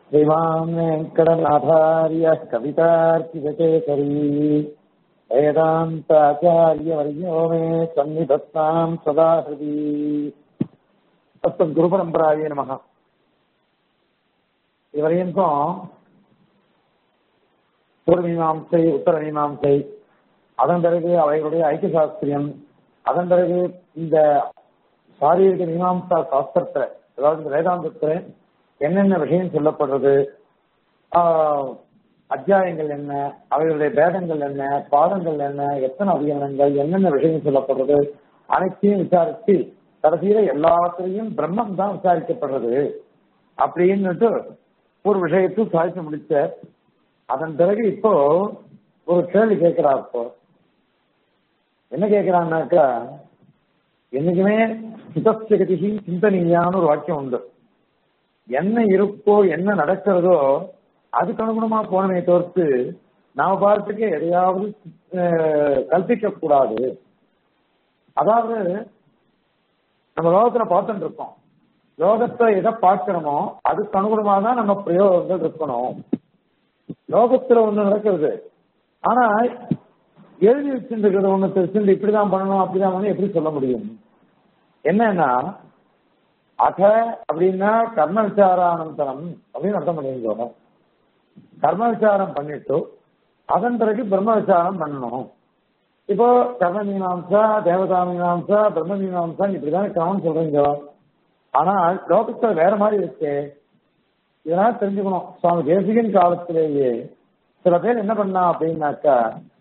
श्रीमान् वेङ्कटनाथार्यः कवितार्कितकेसरी वेदान्ताचार्यवर्यो मे सन्निधत्ताम् सदा हृदि அஸ்தம் குருபரம்பராயே நமக இதுவரைக்கும் பூர்வமீமாம்சை உத்தர மீமாம்சை அதன் பிறகு அவைகளுடைய ஐக்கிய சாஸ்திரியம் அதன் பிறகு இந்த சாரீரிக மீமாம்சா சாஸ்திரத்துல அதாவது இந்த வேதாந்தத்துல என்னென்ன விஷயம் சொல்லப்படுறது ஆஹ், அத்தியாயங்கள் என்ன அவைகளுடைய பேதங்கள் என்ன பாதங்கள் என்ன எத்தனை அதிகரணங்கள் என்னென்ன விஷயம் சொல்லப்படுறது அனைத்தையும் விசாரிச்சு கடைசியில எல்லாத்திலையும் பிரம்மம் தான் விசாரிக்கப்படுறது அப்படின்னுட்டு ஒரு விஷயத்தை சாதிச்சு முடிச்ச அதன் பிறகு இப்போ ஒரு கேள்வி கேட்கிறார் இப்போ என்ன கேட்கிறான்னாக்கா என்னைக்குமே சிதஸ்தகதி சிந்தனீயான்னு ஒரு வாக்கியம் உண்டு என்ன இருக்கோ என்ன நடக்கிறதோ அதுக்கு அனுகுணமா போனமே தவிர்த்து நாம பார்த்துக்கு எதையாவது கல்பிக்க கூடாது அதாவது நம்ம லோகத்துல பார்த்துட்டு இருக்கோம் லோகத்தை எதை பார்க்கிறோமோ அதுக்கு அனுகுணமா தான் நம்ம பிரயோகங்கள் இருக்கணும் லோகத்துல ஒண்ணு நடக்கிறது ஆனா எழுதி வச்சிருக்கிறது ஒண்ணு தெரிஞ்சு இப்படிதான் பண்ணணும் அப்படிதான் பண்ணணும் எப்படி சொல்ல முடியும் என்னன்னா அக அப்படின்னா கர்ம விசாரானந்தரம் அப்படின்னு அர்த்தம் பண்ணிருக்கோம் கர்ம விசாரம் பண்ணிட்டு அதன் பிறகு பிரம்ம விசாரம் பண்ணணும் இப்போ கர்ம மீனாம்சா தேவதா மீனாம்சா பிரம்ம மீனாம்சா இப்படிதான் கிரமம் சொல்றீங்க ஆனா லோகத்துல வேற மாதிரி இருக்கு இதனால தெரிஞ்சுக்கணும் சுவாமி தேசிகன் காலத்திலேயே சில பேர் என்ன பண்ணா அப்படின்னாக்கா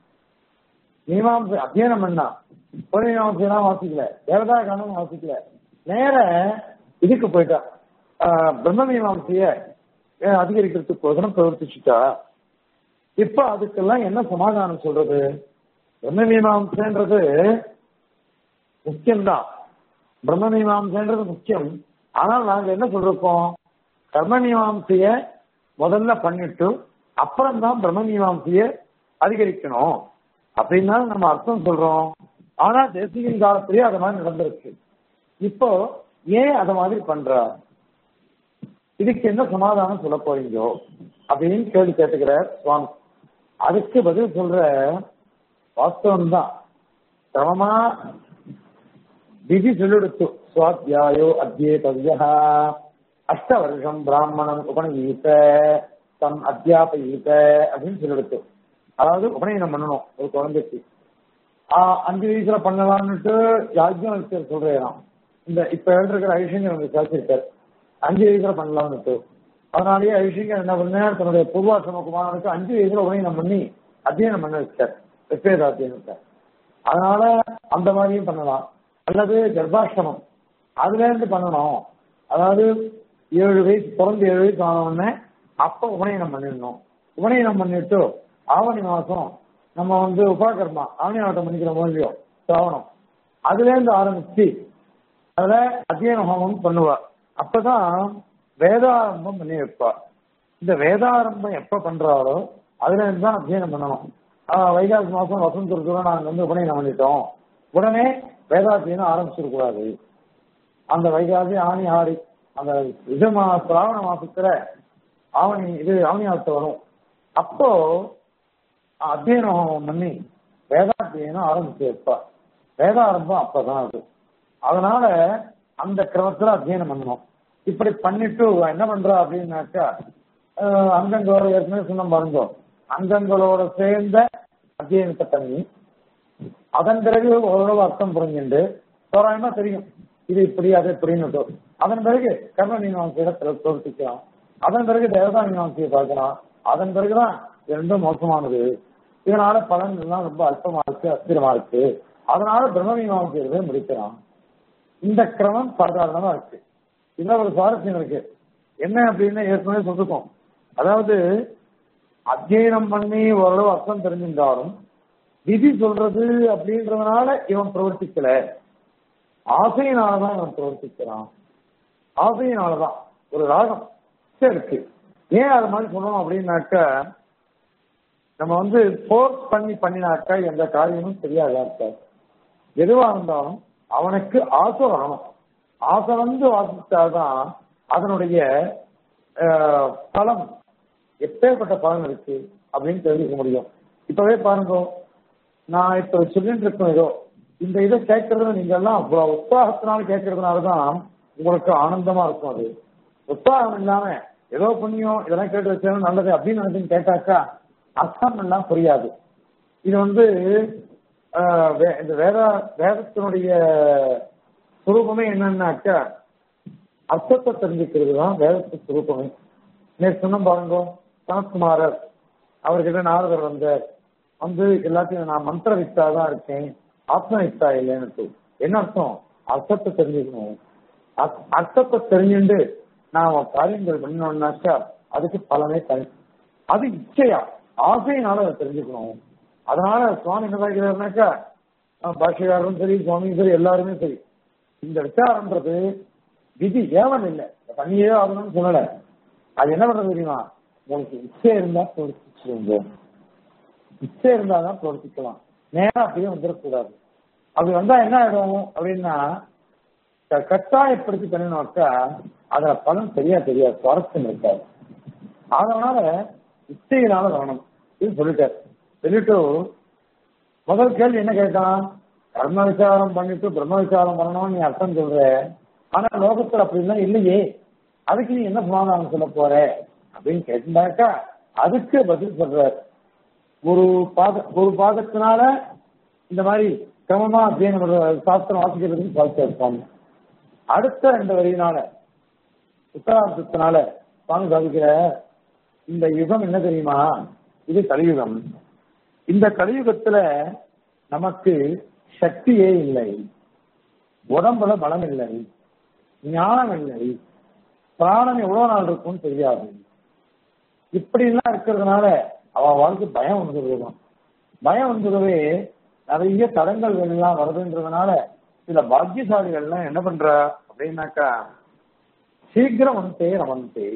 மீமாம்சை அத்தியனம் பண்ணா பொருள் மீமாம்சையெல்லாம் வாசிக்கல தேவதா காலம் வாசிக்கல நேர இதுக்கு போயிட்டா ஆஹ் பிரம்ம மீமாம்சைய அதிகரிக்கிறதுக்கோசரம் பிரவர்த்திச்சுட்டா இப்ப அதுக்கெல்லாம் என்ன சமாதானம் சொல்றது பிரம்ம மீமாம்சன்றது முக்கியம்தான் பிரம்ம மீமாம்சன்றது முக்கியம் ஆனால் நாங்க என்ன சொல்றோம் கர்ம மீமாம்சைய முதல்ல பண்ணிட்டு அப்புறம் தான் பிரம்ம மீமாம்சைய அதிகரிக்கணும் அப்படின்னா நம்ம அர்த்தம் சொல்றோம் ஆனா தேசிகின் காலத்திலேயே அது மாதிரி நடந்திருக்கு இப்போ ஏன் அத மாதிரி பண்றா இதுக்கு என்ன சமாதானம் சொல்ல போறீங்கோ அப்படின்னு கேள்வி கேட்டுக்கிறார் சுவாமி அதுக்கு பதில் சொல்ற வாஸ்தவம் தான் கிரமமா விதி சொல்லிடுத்து சுவாத்தியாயோ அத்தியேதவியா அஷ்ட வருஷம் பிராமணன் உபநயீத தம் அத்தியாபயீத அப்படின்னு சொல்லிடுத்து அதாவது உபநயனம் பண்ணணும் ஒரு குழந்தைக்கு ஆஹ் அஞ்சு வயசுல பண்ணலாம்னுட்டு யாஜ்யம் சொல்றேன் இந்த இப்ப எழுதிருக்கிற ஐஷங்கர் வந்து சாச்சிருக்கார் அஞ்சு வயசுல பண்ணலாம்னுட்டு அதனாலேயே ஐஷங்கர் என்ன பண்ணார் தன்னுடைய பூர்வாசிரம குமாரனுக்கு அஞ்சு வயசுல உபநயனம் பண்ணி அத்தியனம் பண்ண வச்சார் வெப்பேத அத்தியனத்தை அதனால அந்த மாதிரியும் பண்ணலாம் அல்லது கர்ப்பாஷ்டமம் அதுல இருந்து பண்ணணும் அதாவது ஏழு வயசு பிறந்து ஏழு வயசு ஆன உடனே அப்ப உபநயனம் பண்ணிடணும் உபநயனம் பண்ணிட்டு ஆவணி மாசம் நம்ம வந்து உபாகர்மா ஆவணி ஆட்டம் பண்ணிக்கிறோமோ இல்லையோ சிராவணம் அதுல இருந்து ஆரம்பிச்சு அதுல அத்தியன ஹோமம் பண்ணுவா அப்பதான் வேதாரம்பம் பண்ணி வைப்பா இந்த வேதாரம்பம் எப்ப பண்றாரோ அதுல இருந்து தான் அத்தியனம் பண்ணணும் ஆஹ் வைகாசி மாசம் வசந்த ருத்துவ நாங்க வந்து உபநயனம் பண்ணிட்டோம் உடனே வேதாத்தியனம் ஆரம்பிச்சிடக்கூடாது அந்த வைகாசி ஆணி ஆடி அந்த இது மா சிராவண மாசத்துல ஆவணி இது ஆவணி ஆசை வரும் அப்போ அத்தியனம் பண்ணி வேதாத்தியனம் ஆரம்பிச்சு வைப்பா வேதாரம்பம் அப்பதான் அது அதனால அந்த கிரமத்துல அத்தியனம் பண்ணணும் இப்படி பண்ணிட்டு என்ன பண்றா அப்படின்னாக்கா அஹ் அங்கங்களோட ஏற்கனவே சொன்ன பாருங்க அங்கங்களோட சேர்ந்த அத்தியனத்தை பண்ணி அதன் பிறகு ஓரளவு அர்த்தம் புரிஞ்சுண்டு தோராயமா தெரியும் இது இப்படி அது இப்படின்னு அதன் பிறகு கர்ம மீமாசையில பிரவர்த்திக்கலாம் அதன் பிறகு தேவதா மீமாசையை பார்க்கலாம் அதன் பிறகுதான் இது ரெண்டும் மோசமானது இதனால பலன் எல்லாம் ரொம்ப அல்பமா இருக்கு அஸ்திரமா இருக்கு அதனால பிரம்ம மீமாசையை முடிக்கலாம் இந்த கிரமம் சாதாரணமா இருக்கு இதுல ஒரு சுவாரஸ்யம் இருக்கு என்ன அப்படின்னு ஏற்கனவே சொல்லிருக்கோம் அதாவது அத்தியனம் பண்ணி ஓரளவு அர்த்தம் தெரிஞ்சிருந்தாலும் விதி சொல்றது அப்படின்றதுனால இவன் பிரவர்த்திக்கல ஆசையினாலதான் இவன் பிரவர்த்திக்கிறான் ஆசையினாலதான் ஒரு ராகம் இருக்கு ஏன் அது மாதிரி சொல்லணும் அப்படின்னாக்க நம்ம வந்து ஃபோர்ஸ் பண்ணி பண்ணினாக்கா எந்த காரியமும் தெரியாதா இருக்காது எதுவா இருந்தாலும் அவனுக்கு ஆசை வரணும் ஆசை வந்து வாசித்தாதான் அதனுடைய ஆஹ், பலம் எப்பேற்பட்ட பலன் இருக்கு அப்படின்னு தெரிஞ்சுக்க முடியும் இப்பவே பாருங்க நான் இப்ப சொல்லிட்டு இருக்கோம் ஏதோ இந்த இதை கேட்கறது நீங்க எல்லாம் அவ்வளவு உற்சாகத்தினால கேட்கறதுனாலதான் உங்களுக்கு ஆனந்தமா இருக்கும் அது உற்சாகம் இல்லாம ஏதோ புண்ணியம் இதெல்லாம் கேட்டு வச்சாலும் நல்லது அப்படின்னு நினைச்சு கேட்டாக்கா அர்த்தம் எல்லாம் புரியாது இது வந்து ஆஹ், வே- இந்த வேத வேதத்தினுடைய சுரூபமே என்னன்னாக்கா அர்த்தத்தை தெரிஞ்சுக்கிறது தான் வேதத்து சுரூபமே நேற்று சொன்ன பாருங்க சனத்குமாரர் அவர்கிட்ட நாரதர் வந்தார் வந்து எல்லாத்தையும் நான் மந்திர வித்தா தான் இருக்கேன் ஆத்ம வித்தா இல்லைன்னு என்ன அர்த்தம் அர்த்தத்தை தெரிஞ்சுக்கணும் அர்த்- அர்த்தத்தை தெரிஞ்சுண்டு நாம காரியங்கள் பண்ணோம்னாக்கா அதுக்கு பலனே தனி அது இச்சையா ஆசையினால அதை தெரிஞ்சுக்கணும் அதனால சுவாமி என்ன கேட்கிறாருனாக்கா அஹ் பாஷ்யக்காரரும் சரி சுவாமியும் சரி எல்லாருமே சரி இந்த விசாரம்ன்றது விதி ஏவன் இல்லை பண்ணியே ஆகணும்னு சொல்லல அது என்ன பண்றது தெரியுமா உங்களுக்கு இச்சை இருந்தா பிரவர்த்திச்சுருங்க இச்சை இருந்தா தான் பிரவர்த்திக்கலாம் நேரா அப்படியே வந்துடக்கூடாது அப்படி வந்தா என்ன ஆயிடும் அப்படின்னா க- கட்டாயப்படுத்தி பண்ணினாக்கா அதுல பலன் சரியா தெரியாது சுவாரஸ்யம் இருக்காது அதனால இச்சையினால வரணும் இது சொல்லிட்டார் சொல்லிட்டு முதல் கேள்வி என்ன கேட்டான் கர்ம விசாரம் பண்ணிட்டு பிரம்ம விசாரம் பண்ணணும்னு நீ அர்த்தம் சொல்ற ஆனா லோகத்துல அப்படிலாம் இல்லையே அதுக்கு நீ என்ன சமாதானம் சொல்ல போற அப்படின்னு கேட்டாக்கா அதுக்கு பதில் சொல்றார் ஒரு பாத ஒரு பாதத்தினால இந்த மாதிரி கிரமமா அத்தியனம் பண்ற சாஸ்திரம் வாசிக்கிறதுக்கு சாதிச்சு இருப்பாங்க அடுத்த ரெண்டு வரியினால உத்தரார்த்தத்தினால சுவாமி சாதிக்கிற இந்த யுகம் என்ன தெரியுமா இது கலியுகம் இந்த கலியுகத்துல நமக்கு சக்தியே இல்லை உடம்புல பலம் இல்லை ஞானம் இல்லை பிராணம் எவ்வளவு நாள் இருக்கும்னு தெரியாது இப்படி எல்லாம் இருக்கிறதுனால அவ வாழ்க்கை பயம் வந்துடுவான் பயம் வந்துடவே நிறைய தடங்கள் எல்லாம் வருதுன்றதுனால சில பாக்கியசாலிகள்லாம் என்ன பண்றா அப்படின்னாக்கா சீக்கிரம் வந்தே ரமந்தே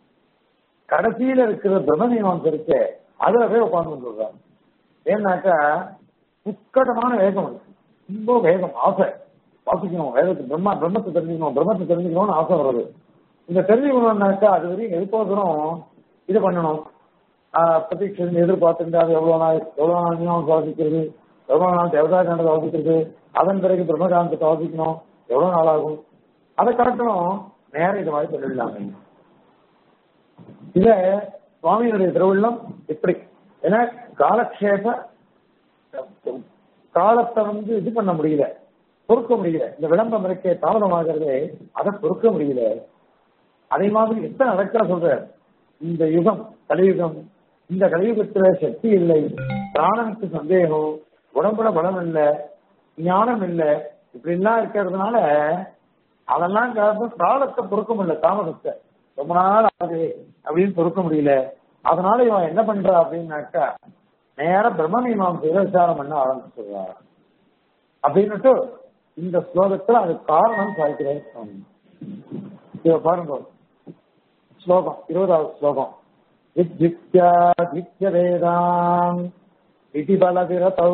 கடைசியில இருக்கிற பிரம்மநியமம் இருக்கு அதுல போய் உட்கார்ந்து சொல்றாங்க ஏன்னாக்கா உட்கட்டமான வேகம் இருக்கு ரொம்ப வேகம் ஆசை வாசிக்கணும் வேதத்தை பிரம்மா பிரம்மத்தை தெரிஞ்சுக்கணும் பிரம்மத்தை தெரிஞ்சுக்கணும்னு ஆசை வருது இந்த தெரிஞ்சுக்கணும்னாக்கா அது வரையும் எதுக்கோசரம் இது பண்ணணும் ஆஹ் பிரதீட்சை எதிர்பார்த்துட்டு அது எவ்வளவு நாள் எவ்வளவு நாள் நியமம் சுவாசிக்கிறது எவ்வளவு நாள் தேவதா காண்டத்தை வாசிக்கிறது அதன் பிறகு பிரம்மகாந்தத்தை வாசிக்கணும் எவ்வளவு நாள் ஆகும் அதை காட்டணும் நேரம் இது மாதிரி சொல்லிடலாமே இத சுவாமியினுடைய திருவுள்ளம் இப்படி ஏன்னா காலக்ஷேப காலத்தை வந்து இது பண்ண முடியல பொறுக்க முடியல இந்த விளம்பரம் இருக்கே தாமதமாகிறதே அதை பொறுக்க முடியல அதே மாதிரி எத்தனை நடக்கிற சொல்ற இந்த யுகம் கலியுகம் இந்த கலியுகத்துல சக்தி இல்லை பிராணனுக்கு சந்தேகம் உடம்புல பலம் இல்லை ஞானம் இல்லை இப்படி எல்லாம் இருக்கிறதுனால அதெல்லாம் காரணம் காலத்தை பொறுக்க முடியல தாமதத்தை ரொம்ப நாள் ஆகுது அப்படின்னு பொறுக்க முடியல அதனால இவன் என்ன பண்றா அப்படின்னாக்கா நேர பிரம்ம மீமாசையில விசாரம் பண்ண ஆரம்பிச்சிடுறான் அப்படின்னுட்டு இந்த ஸ்லோகத்துல அது காரணம் சாய்க்கிறேன் சுவாமி. இத பாருங்க ஸ்லோகம் இருபதாவது ஸ்லோகம் வித்யுக்தியாதித்ய வேதாம் இதி பலவிரதௌ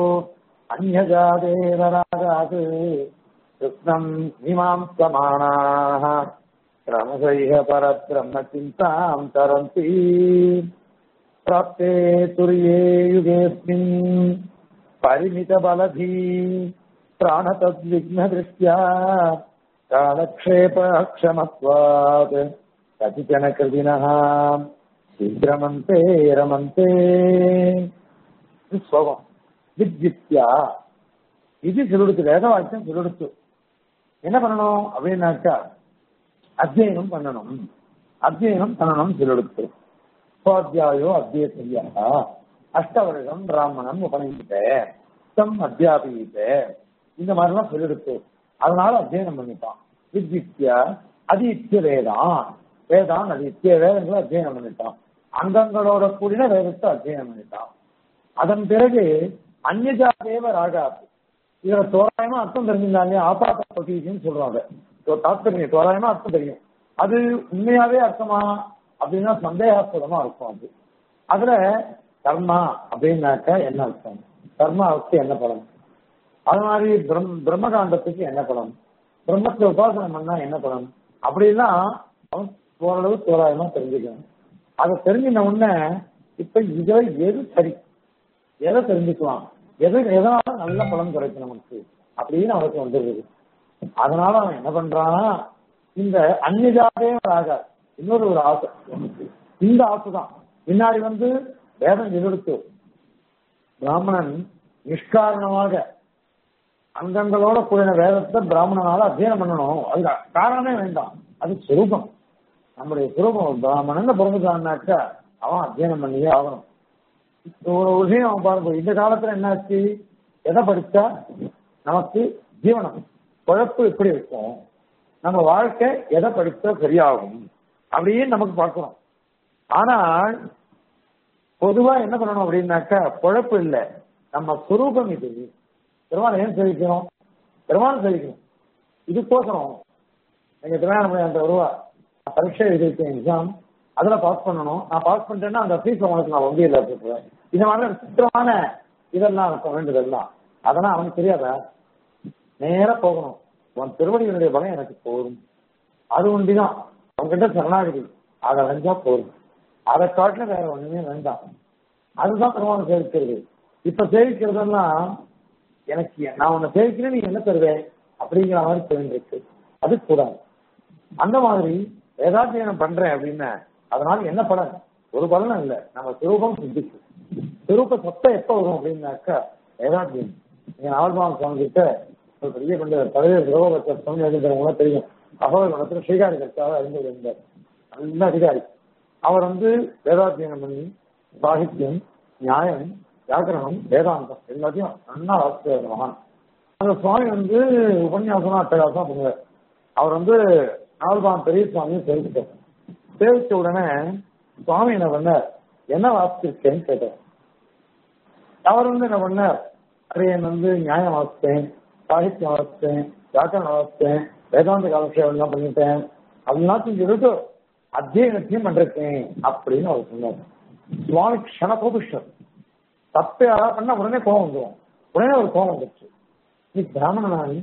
அந்யஜாதேவராகாத் கிருஷ்ணம் மீமாம்சமானாः கிரமசைக பரபிரம்ம சிந்தாம் தரந்தி प्राप्ते तुर्ये युगेऽस्मिन् परिमितबलधी प्राणतद्विघ्नदृष्ट्या कालक्षेप अक्षमत्वात् कतिचन कृतिनः शीघ्रमन्ते रमन्ते இது ஸ்லோகம் வித்வித்யா இது சொல்லிடுச்சு வேத வாக்கியம் சொல்லிடுச்சு என்ன பண்ணணும் அப்படின்னாக்கா அத்தியனம் பண்ணணும் அத்தியனம் பண்ணணும் சொல்லிடுச்சு சுவாத்தியாயோ அத்தியசையா அஷ்டவர்கம் பிராமணம் உபநயித்த தம் அத்தியாபித்த இந்த மாதிரிலாம் சொல்லிடுச்சு அதனால அத்தியனம் பண்ணிட்டான் வித்வித்யா அதித்ய வேதான் வேதான் அதித்ய வேதங்களை அத்தியனம் பண்ணிட்டான் அங்கங்களோட கூடின வேதத்தை அத்தியனம் பண்ணிட்டான் அதன் பிறகு அந்நியஜா தேவ ராகாது இதுல தோராயமா அர்த்தம் தெரிஞ்சிருந்தாங்க ஆபாத்த பகுதின்னு சொல்றாங்க தோ- தாத்பரியம் தோராயமா அர்த்தம் தெரியும் அது உண்மையாவே அர்த்தமா அப்படின்னா சந்தேகாஸ்பதமா இருக்கும் அது அதுல கர்மா அப்படின்னாக்க என்ன அர்த்தம் கர்மாவுக்கு என்ன பலன் அது மாதிரி பிரம் பிரம்மகாண்டத்துக்கு என்ன பலன் பிரம்மத்தை உபாசனம் பண்ணா என்ன பலன் அப்படின்னா அவன் ஓரளவு தோராயமா தெரிஞ்சுக்கணும் அதை தெரிஞ்சின உடனே இப்ப இதுல எது சரி எதை தெரிஞ்சுக்கலாம் எது எதனால நல்ல பலன் கிடைக்கும் நமக்கு அப்படின்னு அவனுக்கு வந்துருது அதனால அவன் என்ன பண்றான் இந்த அந்நிதாவே ஆக இன்னொரு ஒரு ஆசை அவனுக்கு. இந்த ஆசை தான் பின்னாடி வந்து வேதம் எதிர்த்து பிராமணன் நிஷ்காரணமாக அங்கங்களோட கூடின வேதத்தை பிராமணனால அத்தியனம் பண்ணணும் அது காரணமே வேண்டாம் அது சுரூபம் நம்முடைய சுரூபம் பிராமணன் பிறந்துட்டான்னாக்கா அவன் அத்தியனம் பண்ணியே ஆகணும் இப்போ ஒரு விஷயம் அவன் பாருங்க இந்த காலத்துல என்னாச்சு எதை படிச்சா நமக்கு ஜீவனம் குழப்பு எப்படி இருக்கும் நம்ம வாழ்க்கை எதை படித்தா சரியாகும் அப்படின்னு நமக்கு பார்க்கணும் ஆனால் பொதுவா என்ன பண்ணணும் அப்படின்னாக்கா குழப்பு இல்லை நம்ம சுரூபம் இது பெருமாள் ஏன் சேவிக்கணும் பெருமாள் சேவிக்கணும் இதுக்கோசரம் எங்க திருவண்ணாமலை அந்த ரூபா பரீட்சை எழுதியிருக்கேன் எக்ஸாம் அதுல பாஸ் பண்ணணும் நான் பாஸ் பண்ணிட்டேன்னா அந்த ஃபீஸ் உங்களுக்கு நான் வங்கியில் வச்சுருப்பேன் இந்த மாதிரி விசித்திரமான இதெல்லாம் இருக்கும் வேண்டியதெல்லாம் அதெல்லாம் அவனுக்கு தெரியாதா நேரா போகணும் உன் திருவடிகளுடைய பலம் எனக்கு போதும் அது ஒண்டிதான் அவன்கிட்ட சரணாகதி அதை அடைஞ்சா போதும் அதை காட்டில வேற ஒண்ணுமே வேண்டாம் அதுதான் பெருமாள் சேவிக்கிறது இப்ப சேவிக்கிறதெல்லாம் எனக்கு நான் உன்னை சேவிக்கிறேன் நீ என்ன தருவேன் அப்படிங்கிற மாதிரி தெரிஞ்சிருக்கு அது கூடாது அந்த மாதிரி வேதாத்தியனம் பண்றேன் அப்படின்னு அதனால என்ன பலன் ஒரு பலனும் இல்லை நம்ம சுரூபம் சிந்திக்கும் சுரூப சத்தை எப்ப வரும் அப்படின்னாக்கா வேதாத்தியம் நீங்க நாவல்பாவன் சுவாமி கிட்ட ஒரு பெரிய கொண்டு பழைய சிவபக்த சுவாமி எழுதுறவங்க தெரியும் அகோதரத்தில் ஸ்ரீகாரி கர்த்தாவை அறிந்து இருந்தார் நல்ல அதிகாரி அவர் வந்து வேதாத்தியனம் பண்ணி சாகித்யம் நியாயம் வியாக்கரணம் வேதாந்தம் எல்லாத்தையும் நல்லா வாசிக்கிறார் மகான் அந்த சுவாமி வந்து உபன்யாசம் அட்டகாசம் பண்ணுவார் அவர் வந்து நால்பான் பெரிய சுவாமியை தெரிவித்தார் தெரிவித்த உடனே சுவாமி என்ன பண்ணார் என்ன வாசிச்சிருக்கேன்னு கேட்டார் அவர் வந்து என்ன பண்ணார் அரியன் வந்து நியாயம் வாசித்தேன் சாகித்யம் வாசித்தேன் வியாக்கரணம் வாசித்தேன் வேதாந்த காலக்ஷேபம் எல்லாம் பண்ணிட்டேன் அதெல்லாம் சொல்லிட்டு அத்தியனத்தையும் பண்ணிருக்கேன் அப்படின்னு அவர் சொன்னார் சுவாமி க்ஷணகோபிஷ்டர் தப்பு யாராவது பண்ணா உடனே கோபம் வந்துடும் உடனே ஒரு கோபம் வந்துருச்சு நீ பிராமணனானி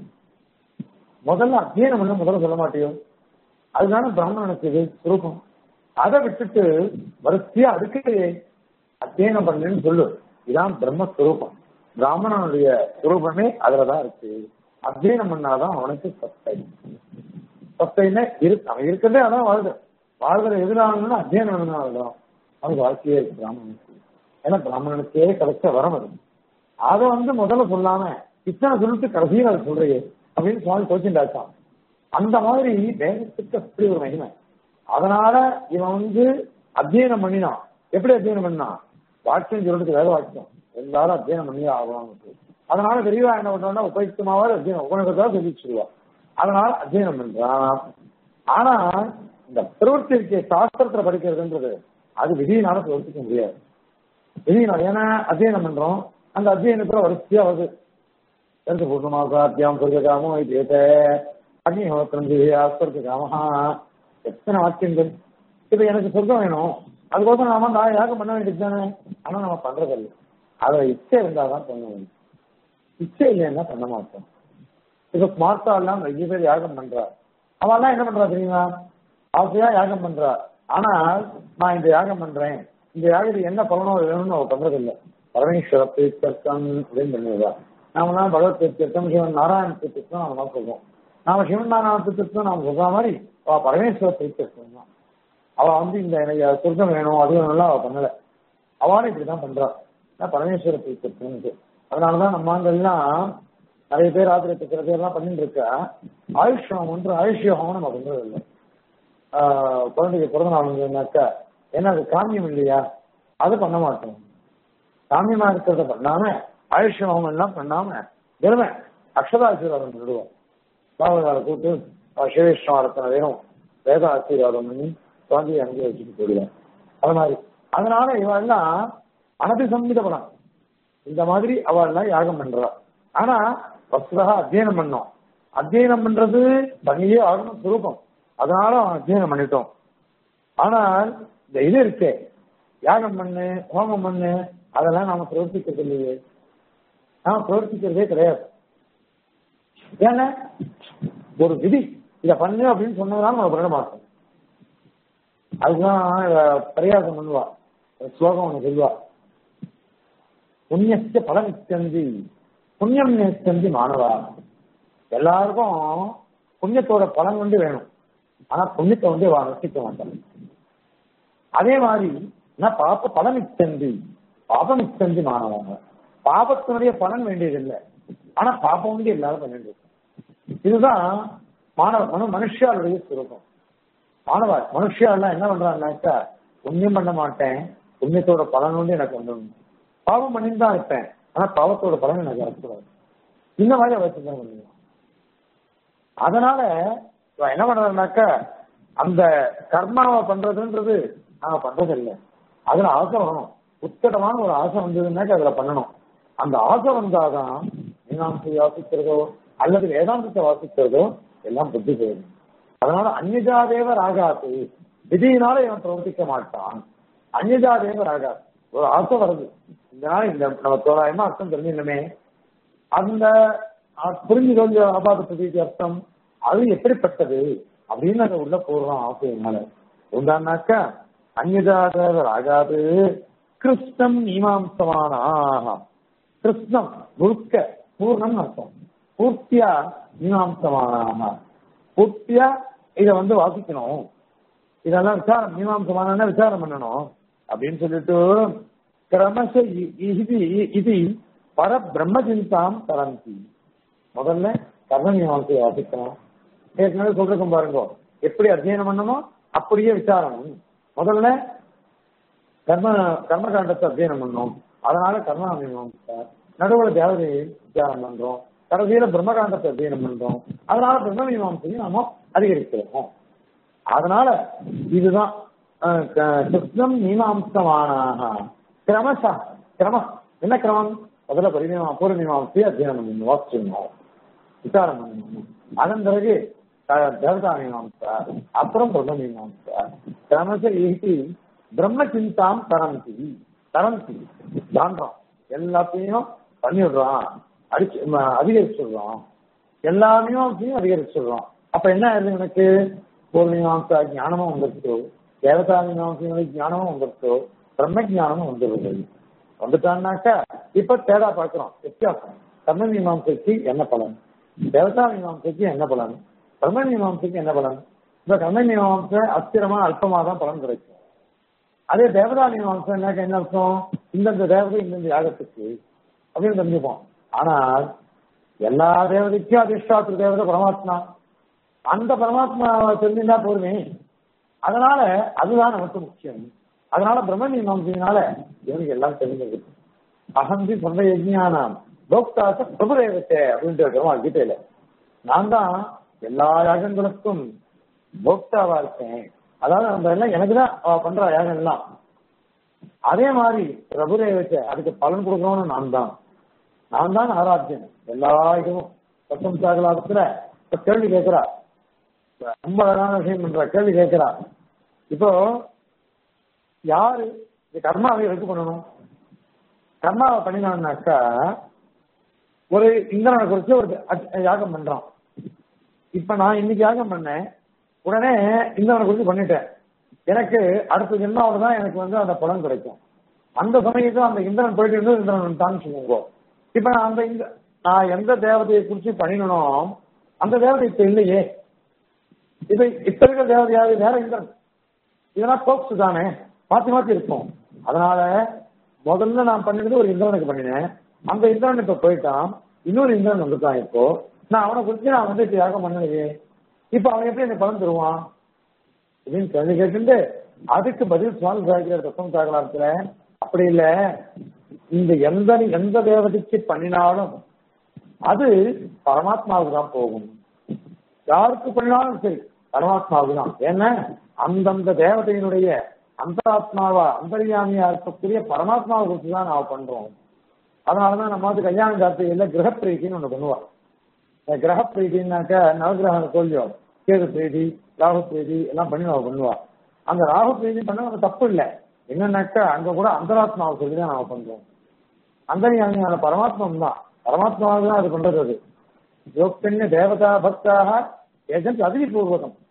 முதல்ல அத்தியனம் பண்ண முதல்ல சொல்ல மாட்டியோ அதுதானே பிராமணனுக்கு இது சுரூபம் அதை விட்டுட்டு வரிசையா அதுக்கு அத்தியனம் பண்ணுன்னு சொல்லு இதான் பிரம்மஸ்வரூபம் பிராமணனுடைய சுரூபமே அதுலதான் இருக்கு அத்தியனம் பண்ணாதான் அவனுக்கு சத்தை சத்தைன்னா இருக்கு அவன் இருக்கிறதே அதான் வாழ்க வாழ்கிற எதிரானா அத்தியனம் பண்ணாதான் அவனுக்கு வாழ்க்கையே இருக்கு பிராமணனுக்கு ஏன்னா பிராமணனுக்கே கிடைச்ச வரம் அது அதை வந்து முதல்ல சொல்லாம இத்தனை சொல்லிட்டு கடைசியில் அதை சொல்றீங்க அப்படின்னு சுவாமி கோச்சிண்டாச்சான் அந்த மாதிரி வேதத்துக்கு அப்படி ஒரு மகிமை அதனால இவன் வந்து அத்தியனம் பண்ணினான் எப்படி அத்தியனம் பண்ணான் வாக்கியம் சொல்றதுக்கு வேத வாக்கியம் எல்லாரும் அத்தியனம் பண்ணி ஆகணும் அதனால விரிவா என்ன பண்றான்னா உபயுக்தமாவது அத்தியனம் உபநகத்தாக சொல்லிச்சுருவா அதனால அத்தியனம் பண்றான் ஆனா இந்த பிரவர்த்தி இருக்க சாஸ்திரத்துல படிக்கிறதுன்றது அது விதியினால பிரவர்த்திக்க முடியாது விதியினால ஏன்னா அத்தியனம் பண்றோம் அந்த அத்தியனத்துல வரிசையா வருது எந்த பூர்ணமாசாத்தியம் சொர்க்காமோ இது அக்னிஹோத்திரம் சொர்க்காமஹா எத்தனை வாக்கியங்கள் இப்ப எனக்கு சொர்க்கம் வேணும் அதுக்கோசம் நாம நான் யாகம் பண்ண வேண்டியது தானே ஆனா நம்ம பண்றதில்லை அதை இச்சை இருந்தாதான் பண்ண வேண்டும் இச்சை இல்லைன்னா பண்ண மாட்டோம் இப்ப ஸ்மார்ட்டா எல்லாம் நிறைய பேர் யாகம் பண்றா அவெல்லாம் என்ன பண்றா தெரியுமா ஆசையா யாகம் பண்றா ஆனால் நான் இந்த யாகம் பண்றேன் இந்த யாகத்துக்கு என்ன பலனோ வேணும்னு அவ பண்றதில்லை பரமேஸ்வர தீர்த்தம் அப்படின்னு பண்ணுவா நாமெல்லாம் பகவத் தீர்த்தம் சிவன் நாராயண தீர்த்தம் நம்ம சொல்றோம் நாம சிவன் நாராயண தீர்த்தம் நாம சொல்ற மாதிரி அவ பரமேஸ்வர தீர்த்தம் தான் அவ வந்து இந்த எனக்கு சொர்க்கம் வேணும் அது வேணும்லாம் அவ பண்ணல அவளும் இப்படிதான் பண்றா நான் பரமேஸ்வர தீர்த்தம் அதனாலதான் நம்ம அங்கெல்லாம் நிறைய பேர் ஆத்திரை சில பேர்லாம் பண்ணிட்டு இருக்கா ஆயுஷ்யம் ஒன்று ஆயுஷ்யம் நம்ம பண்றது இல்லை குழந்தைக்கு பிறந்த நாள் வந்ததுனாக்கா ஏன்னா அது காமியம் இல்லையா அது பண்ண மாட்டோம் காமியமா இருக்கிறத பண்ணாம ஆயுஷ்யம் எல்லாம் பண்ணாம வெறுமை அக்ஷராசீர்வாதம் பண்ணிடுவோம் பாவகால கூட்டு சிவேஷ்ணவாரத்தனை வேணும் வேத ஆசீர்வாதம் பண்ணி குழந்தைய அங்கே வச்சுட்டு போயிடுவேன் அது மாதிரி அதனால இவெல்லாம் அனபிசம்மித பலம் இந்த மாதிரி அவெல்லாம் யாகம் பண்றா ஆனா வசுதா அத்தியனம் பண்ணோம் அத்தியனம் பண்றது தனியே ஆகணும் சுரூபம் அதனால அவன் அத்தியனம் பண்ணிட்டோம் ஆனால் இந்த இது இருக்கே யாகம் பண்ணு ஹோமம் பண்ணு அதெல்லாம் நாம பிரவர்த்திக்கிறது இல்லையே நாம பிரவர்த்திக்கிறதே கிடையாது ஏன்னா ஒரு விதி இதை பண்ணு அப்படின்னு சொன்னதுனால நம்ம பண்ண மாட்டோம் அதுதான் அஹ், பரிகாசம் பண்ணுவா ஸ்லோகம் ஒண்ணு சொல்லுவா புண்ணியஸ்ய பலம் இச்சந்தி புண்ணியம் நேச்சந்தி மாணவா எல்லாருக்கும் புண்ணியத்தோட பலன் வந்து வேணும் ஆனா புண்ணியத்தை வந்து வா- ரசிக்க மாட்டாங்க அதே மாதிரி நான் பாப்ப பலன் இச்சந்தி பாபம் இச்சந்தி மாணவங்க பாபத்தினுடைய பலன் வேண்டியதில்லை ஆனா பாப்பம் வந்து எல்லாரும் பண்ணிட்டு இருக்கோம். இதுதான் மாணவ மனு மனுஷாளுடைய சுரூபம் மாணவ மனுஷியாலாம் என்ன பண்றாங்கனாக்கா புண்ணியம் பண்ண மாட்டேன் புண்ணியத்தோட பலன் வந்து எனக்கு வந்துடும் பாவம் பண்ணிட்டு தான் இருப்பேன் ஆனா பாவத்தோட பலன் எனக்கு வரக்கூடாது இந்த மாதிரி அவசியம் தான் பண்ணுவோம் அதனால இவன் என்ன பண்றதுனாக்கா அந்த கர்மாவை பண்றதுன்றது நாம பண்றது இல்லை அதுல ஆசை வரணும் உத்தடமான ஒரு ஆசை வந்ததுன்னாக்கா அதுல பண்ணணும் அந்த ஆசை வந்தாதான் மீனாம்சை வாசிக்கிறதோ அல்லது வேதாந்தத்தை வாசிக்கிறதோ எல்லாம் புத்தி போயிடும் அதனால அந்நிஜா தேவர் ஆகாது விதியினால இவன் பிரவர்த்திக்க மாட்டான் அந்நிஜா தேவர் ஆகாது ஒரு ஆசை வருது இந்த நாள் இந்த நம்ம தோராயமா அர்த்தம் தெரிஞ்சுக்கணுமே அந்த அஹ், புரிஞ்சு கொஞ்ச ஆபாத பிரதீதி அர்த்தம் அது எப்படிப்பட்டது அப்படின்னு அதை உள்ள போடுறோம் ஆசையினால உண்டானாக்கா அந்நிதாதவர் ஆகாது கிருஷ்ணம் மீமாம்சமானாக கிருஷ்ணம் முழுக்க பூர்ணம் அர்த்தம் பூர்த்தியா மீமாம்சமானாக பூர்த்தியா இத வந்து வாசிக்கணும் இதெல்லாம் விசாரம் மீமாம்சமான விசாரம் பண்ணணும் அப்படின்னு சொல்லிட்டு கிரமச இ- இது இது பர பிரம்ம சிந்தாம் தரந்தி முதல்ல கர்ம மீமாம்சையை வாசிக்கணும் ஏற்கனவே சொல்றோம் பாருங்க எப்படி அத்தியனம் பண்ணணுமோ அப்படியே விசாரம் முதல்ல கர்ம கர்மகாண்டத்தை அத்தியனம் பண்ணோம் அதனால கர்ம மீமாம்சை நடுவில் தேவதை விசாரம் பண்றோம் கடைசியில பிரம்மகாண்டத்தை அத்தியனம் பண்றோம் அதனால பிரம்ம மீமாம்சையை நாம அதிகரிக்கிறோம் அதனால இதுதான் அஹ், க- கிருஷ்ணம் மீமாம்சமானாக கிரமசா கிரமம் என்ன கிரமம் முதல்ல பரிமீமா பூர்வ மீமாம்சையை அத்தியனம் பண்ணணும் வாசிச்சிடணும் விசாரம் பண்ணணும் அதன் பிறகு த- தேவதா மீமாம்சா அப்புறம் பிரம்ம மீமாம்சா கிரமச ஈட்டி பிரம்ம சிந்தாம் தரந்தி தரந்தி தாண்டோம் எல்லாத்தையும் பண்ணிவிடுறான் அடிச்சு ம- அதிகரிச்சுடுறான் எல்லா மீமாம்சையும் அதிகரிச்சுடுறான் அப்ப என்ன ஆயிருது எனக்கு பூர்வ மீமாம்சா ஞானமும் வந்துருச்சு தேவதா மீமாம்சையுடைய ஞானமும் வந்துருச்சு பிரம்ம ஞானமும் வந்துருது வந்துட்டான்னாக்கா இப்ப தேடா பார்க்கிறோம் வித்தியாசம் கர்ம மீமாம்சைக்கு என்ன பலன் தேவதா மீமாம்சைக்கு என்ன பலன் பிரம்ம மீமாம்சைக்கு என்ன பலன் இப்ப கர்ம மீமாம்சை அஸ்திரமா அல்பமா தான் பலன் கிடைக்கும் அதே தேவதா மீமாம்சம் என்ன என்ன அர்த்தம் இந்தந்த தேவதை இந்தந்த யாகத்துக்கு அப்படின்னு தெரிஞ்சுப்போம் ஆனால் எல்லா தேவதைக்கும் அதிர்ஷ்டாத்திர தேவதை பரமாத்மா அந்த பரமாத்மாவை தெரிஞ்சுட்டா போதுமே அதனால அதுதான் நமக்கு முக்கியம் அதனால பிரம்ம மீமாம்சையினால இவனுக்கு எல்லாம் தெரிஞ்சது அகந்தி சொந்த யஜ்ஞானம் போக்தாச பிரபுரேவத்தே அப்படின்ட்டு இருக்கிறோம் கீதையில நான் தான் எல்லா யாகங்களுக்கும் போக்தாவா இருக்கேன் அதாவது அந்த எல்லாம் எனக்கு தான் அவ பண்ற யாகம் எல்லாம் அதே மாதிரி பிரபுரேவத்தை அதுக்கு பலன் கொடுக்கணும்னு நான் தான் நான் தான் ஆராத்தியன் எல்லா இதுவும் சத்தம் சாகலாத்துல இப்ப கேள்வி கேட்கிறா ரொம்ப அழகான விஷயம் பண்றா கேள்வி கேட்கிறா இப்போ யாரு இந்த கர்மாவை எதுக்கு பண்ணணும் கர்மாவை பண்ணினான்னாக்கா ஒரு இந்திரனை குறிச்சு ஒரு அ- யாகம் பண்றான் இப்ப நான் இன்னைக்கு யாகம் பண்ணேன் உடனே இந்திரனை குறிச்சு பண்ணிட்டேன் எனக்கு அடுத்த ஜென்மாவில தான் எனக்கு வந்து அந்த பலன் கிடைக்கும் அந்த சமயத்துல அந்த இந்திரன் போயிட்டு இருந்து இந்திரன் தான் சொல்லுங்க இப்ப நான் அந்த இந்த நான் எந்த தேவதையை குறிச்சு பண்ணினனோ அந்த தேவதை இப்ப இல்லையே இப்ப இப்ப இருக்கிற தேவதையாவது வேற இந்திரன் இதெல்லாம் போக்ஸ் தானே மாத்தி மாத்தி இருக்கும் அதனால முதல்ல நான் பண்ணினது ஒரு இந்திரனுக்கு பண்ணினேன் அந்த இந்திரன் இப்ப போயிட்டான் இன்னொரு இந்திரன் வந்துட்டான் இப்போ நான் அவனை குறிச்சு நான் வந்து இப்ப யாகம் பண்ணலையே இப்ப அவன் எப்படி எனக்கு பலன் தருவான் அப்படின்னு கேள்வி கேட்டு அதுக்கு பதில் சுவாமி சாகிற தத்துவம் சாகலாத்துல அப்படி இல்ல இந்த எந்த எந்த தேவதைக்கு பண்ணினாலும் அது பரமாத்மாவுக்கு தான் போகும் யாருக்கு பண்ணினாலும் சரி பரமாத்மாவுக்கு தான் ஏன்னா அந்தந்த தேவதையினுடைய அந்தராத்மாவா அந்தரியாமியா இருக்கக்கூடிய பரமாத்மாவை குறித்து தான் நாம பண்றோம் அதனாலதான் நம்ம வந்து கல்யாண கார்த்திகையில கிரகப்பிரீத்தின்னு ஒண்ணு பண்ணுவோம் இந்த கிரக பிரீதினாக்க நவகிரக கோல்யம் கேது பிரீதி ராகு பிரீதி எல்லாம் பண்ணி நம்ம பண்ணுவா அந்த ராகு பிரீதி பண்ண நம்ம தப்பு இல்லை என்னன்னாக்கா அங்க கூட அந்தராத்மாவை சொல்லி தான் நாம பண்றோம் அந்த பரமாத்மம் தான் பரமாத்மாவுக்கு தான் அது பண்றது அது யோக்கிய தேவதா பக்தாக ஏஜென்ட் அதிபூர்வகம்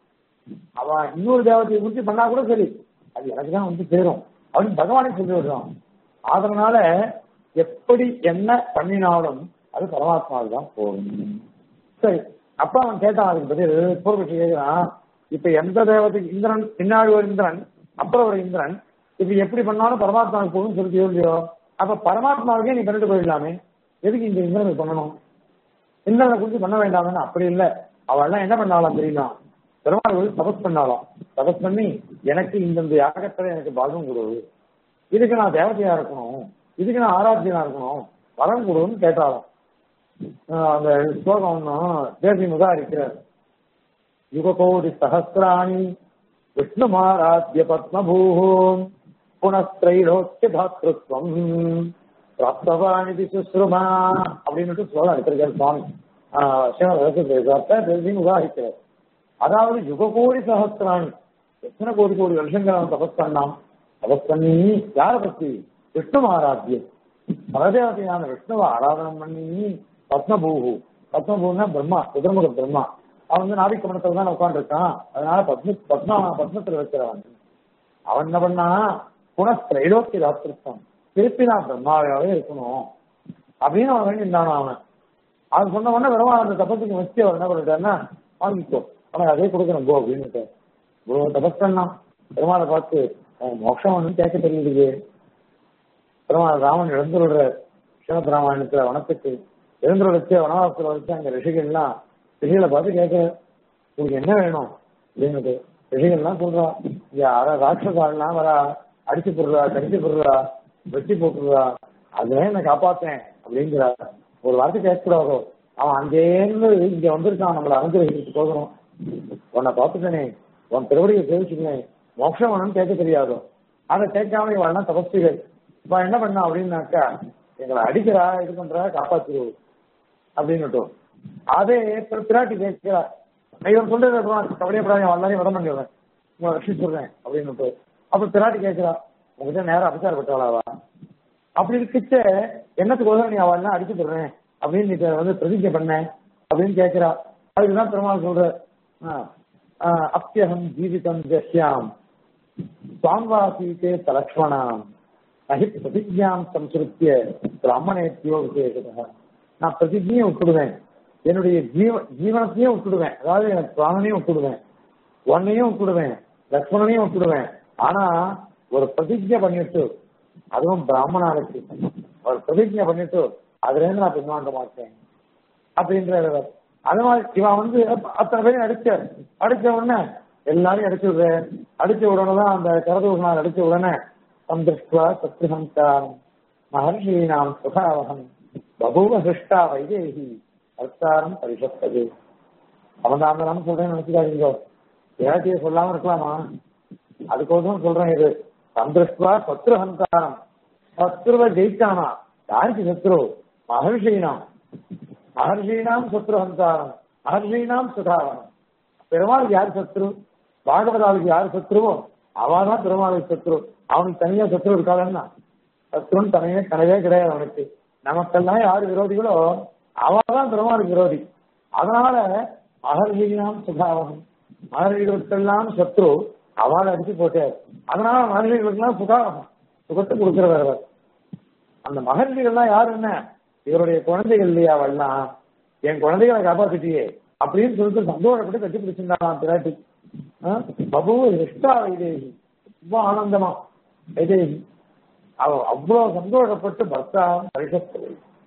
அவன் இன்னொரு தேவதையை குறித்து பண்ணா கூட சரி அது எனக்கு தான் வந்து சேரும் அப்படின்னு பகவானே சொல்லி விடுறான் அதனால எப்படி என்ன பண்ணினாலும் அது பரமாத்மாவுக்கு தான் போகும் சரி அப்ப அவன் கேட்டான் அதுக்கு பதில் பூர்வசி கேட்கிறான் இப்ப எந்த தேவதைக்கு இந்திரன் பின்னாடி ஒரு இந்திரன் அப்புறம் ஒரு இந்திரன் இப்ப எப்படி பண்ணாலும் பரமாத்மாவுக்கு போகும் சொல்லி இல்லையோ அப்ப பரமாத்மாவுக்கே நீ பண்ணிட்டு போயிடலாமே எதுக்கு இந்த இந்திரனுக்கு பண்ணணும் இந்திரனை குறித்து பண்ண வேண்டாம்னு அப்படி இல்லை அவள்லாம் என்ன பண்ணாலாம் தெரியுமா பெருமாள் வந்து தபஸ் பண்ணாலாம் தபஸ் பண்ணி எனக்கு இந்தந்த யாகத்துல எனக்கு பாகம் கொடு இதுக்கு நான் தேவதையா இருக்கணும் இதுக்கு நான் ஆராத்தியனா இருக்கணும் வரம் கொடுன்னு கேட்டாலும் ஆஹ் அந்த ஸ்லோகம் ஒன்றும் தேசி முதாரிக்கிறார் யுககோடி சகசிராணி விஷ்ணுமாராத்திய பத்மபூம் புனஸ்திரைலோக்கிய தாத்ருத்வம் பிராப்தவானிதி சுஸ்ருமா அப்படின்னு ஸ்லோகம் எடுத்திருக்காரு சுவாமி சிவன் உதாரிக்கிறார் அதாவது யுககோடி சகசிராணி எத்தனை கோடி கோடி வருஷங்கள் அவன் தபஸ் பண்ணான் தபஸ் பண்ணி யாரை பத்தி விஷ்ணு ஆராத்தியம் பரதேவதையான விஷ்ணுவை ஆராதனம் பண்ணி பத்மபூஹு பத்மபூன்னா பிரம்மா குதிரமுக பிரம்மா அவன் வந்து நாபிக்கமணத்துல தான் உட்காந்துருக்கான் அதனால பத்ம பத்மா பத்மத்துல வைக்கிறவன் அவன் என்ன பண்ணா புனஸ்திரைலோக்கிய தாத்திருத்தம் திருப்பி நான் பிரம்மாவாவே இருக்கணும் அப்படின்னு அவன் வேண்டி இருந்தானோ அவன் அவன் சொன்ன உடனே பெருமாள் அந்த தபத்துக்கு வச்சு அவர் என்ன பண்ணிட்டாருன்னா வாங்கிக்கோ அவனுக்கு அதே கொடுக்கணும் கோ அப்படின்னு கோ தபஸ் பண்ணான் பெருமாளை பார்த்து அவன் மோட்சம் ஒன்றும் கேட்க தெரியுது பெருமாள் ராமன் எழுந்துள்ள ஸ்ரீமத் ராமாயணத்துல வனத்துக்கு எழுந்துள்ள வச்சு வனவாசத்துல வச்சு அங்க ரிஷிகள்லாம் ரிஷிகளை பார்த்து கேட்க உங்களுக்கு என்ன வேணும் அப்படின்னு ரிஷிகள்லாம் சொல்றா இங்க அற ராட்சசாலாம் வரா அடிச்சு போடுறா கடிச்சு போடுறா வெட்டி போட்டுடுறா அதுல என்ன காப்பாத்தேன் அப்படிங்கிறா ஒரு வார்த்தை கேட்கக்கூடாதோ அவன் அங்கேருந்து இங்க வந்திருக்கான் நம்மளை அனுகிரகிச்சு போகணும் உன்னை பார்த்துட்டேனே உன் திருவடியை சேவிச்சுக்கேன் மோட்சம் வேணும்னு கேட்க தெரியாதோ அதை கேட்காம இவெல்லாம் தபஸ்திகள் இப்ப என்ன பண்ணா அப்படின்னாக்கா எங்களை அடிக்கிறா இது பண்றா காப்பாத்திரு அப்படின்னுட்டோம் அதே பிற- பிராட்டி கேட்கிறா இவன் சொல்றது கவலையப்படாத எல்லாரையும் வரம் பண்ணிடுறேன் உங்களை ரட்சிச்சுடுறேன் அப்படின்னுட்டு அப்ப பிராட்டி கேட்கிறா உங்ககிட்ட நேரம் அபிச்சாரப்பட்டவளாவா அப்படி இருக்கிச்ச என்னத்துக்கு உதவி நீ அவள் அடிச்சு போடுறேன் அப்படின்னு நீ வந்து பிரதிஜை பண்ண அப்படின்னு கேட்கிறா அதுக்குதான் பெருமாள் சொல்ற அப்பியகம் ஜீவிதம் ஜஸ்யாம் சுவாம்வாசீதே தலக்ஷ்மணாம் அஹி பிரதிஜாம் சம்ஸ்கிருத்திய பிராமணேத்தியோ விசேஷதா நான் பிரதிஜையும் விட்டுடுவேன் என்னுடைய ஜீவ ஜீவனத்தையும் விட்டுடுவேன் அதாவது எனக்கு பிராணனையும் விட்டுடுவேன் உன்னையும் விட்டுடுவேன் லக்ஷ்மணனையும் விட்டுடுவேன் ஆனா ஒரு பிரதிஜை பண்ணிட்டு அதுவும் பிராமணாளுக்கு ஒரு பிரதிஜை பண்ணிட்டு அதுல இருந்து நான் பின்வாங்க மாட்டேன் அப்படின்ற அது மாதிரி இவன் வந்து அத்தனை பேரையும் அடிச்சார் அடிச்ச உடனே எல்லாரையும் அடிச்சு விடுறேன் அடிச்ச உடனே தான் அந்த கரதூஷனால் அடிச்ச உடனே சந்திருஷ்டுவா சத்ருஹங்காரம் மகர்ஷீனாம் சுகாவகம் பபூவ சிருஷ்டா வைதேகி அர்த்தாரம் பரிசத்தது அவன் தான் அந்த சொல்றேன்னு நினைச்சுக்காதீங்க ஏதாச்சியை சொல்லாம இருக்கலாமா அதுக்கோசரம் சொல்றேன் இது சந்திருஷ்டுவா சத்ருஹங்காரம் சத்ருவ ஜெயிச்சானா யாருக்கு சத்ரு மகர்ஷீனாம் மகர்ஷீனாம் சத்ருஹங்காரம் மகர்ஷீனாம் சுதாவனம் பெருமாளுக்கு யார் சத்ரு பாகவதாவுக்கு யார் சத்ருவோ அவதான் பெருமாளுக்கு சத்ரு அவனுக்கு தனியா சத்ரு இருக்காளன்னா சத்ருன்னு தனியே கிடையவே கிடையாது அவனுக்கு நமக்கெல்லாம் யார் விரோதிகளோ அவதான் பெருமாளுக்கு விரோதி அதனால மகர்ஷீனாம் சுதாவனம் மகர்ஷிகளுக்கெல்லாம் சத்ரு அவளை அடிச்சு போட்டார் அதனால மகர்ஷிகளுக்கெல்லாம் சுகாவகம் சுகத்தை கொடுக்கிறவர் அவர். அந்த மகர்ஷிகள்லாம் யாரு என்ன இவருடைய குழந்தைகள் இல்லையா அவள்லாம் என் குழந்தைகளை காப்பாத்திட்டியே அப்படின்னு சொல்லிட்டு சந்தோஷப்பட்டு கட்டி பிடிச்சிருந்தாலாம் பிராட்டி ஆ? பபு இஷ்டா வைதேகி ரொம்ப ஆனந்தமா வைதேகி அவ அவ்வளவு சந்தோஷப்பட்டு பர்த்தா பரிசத்து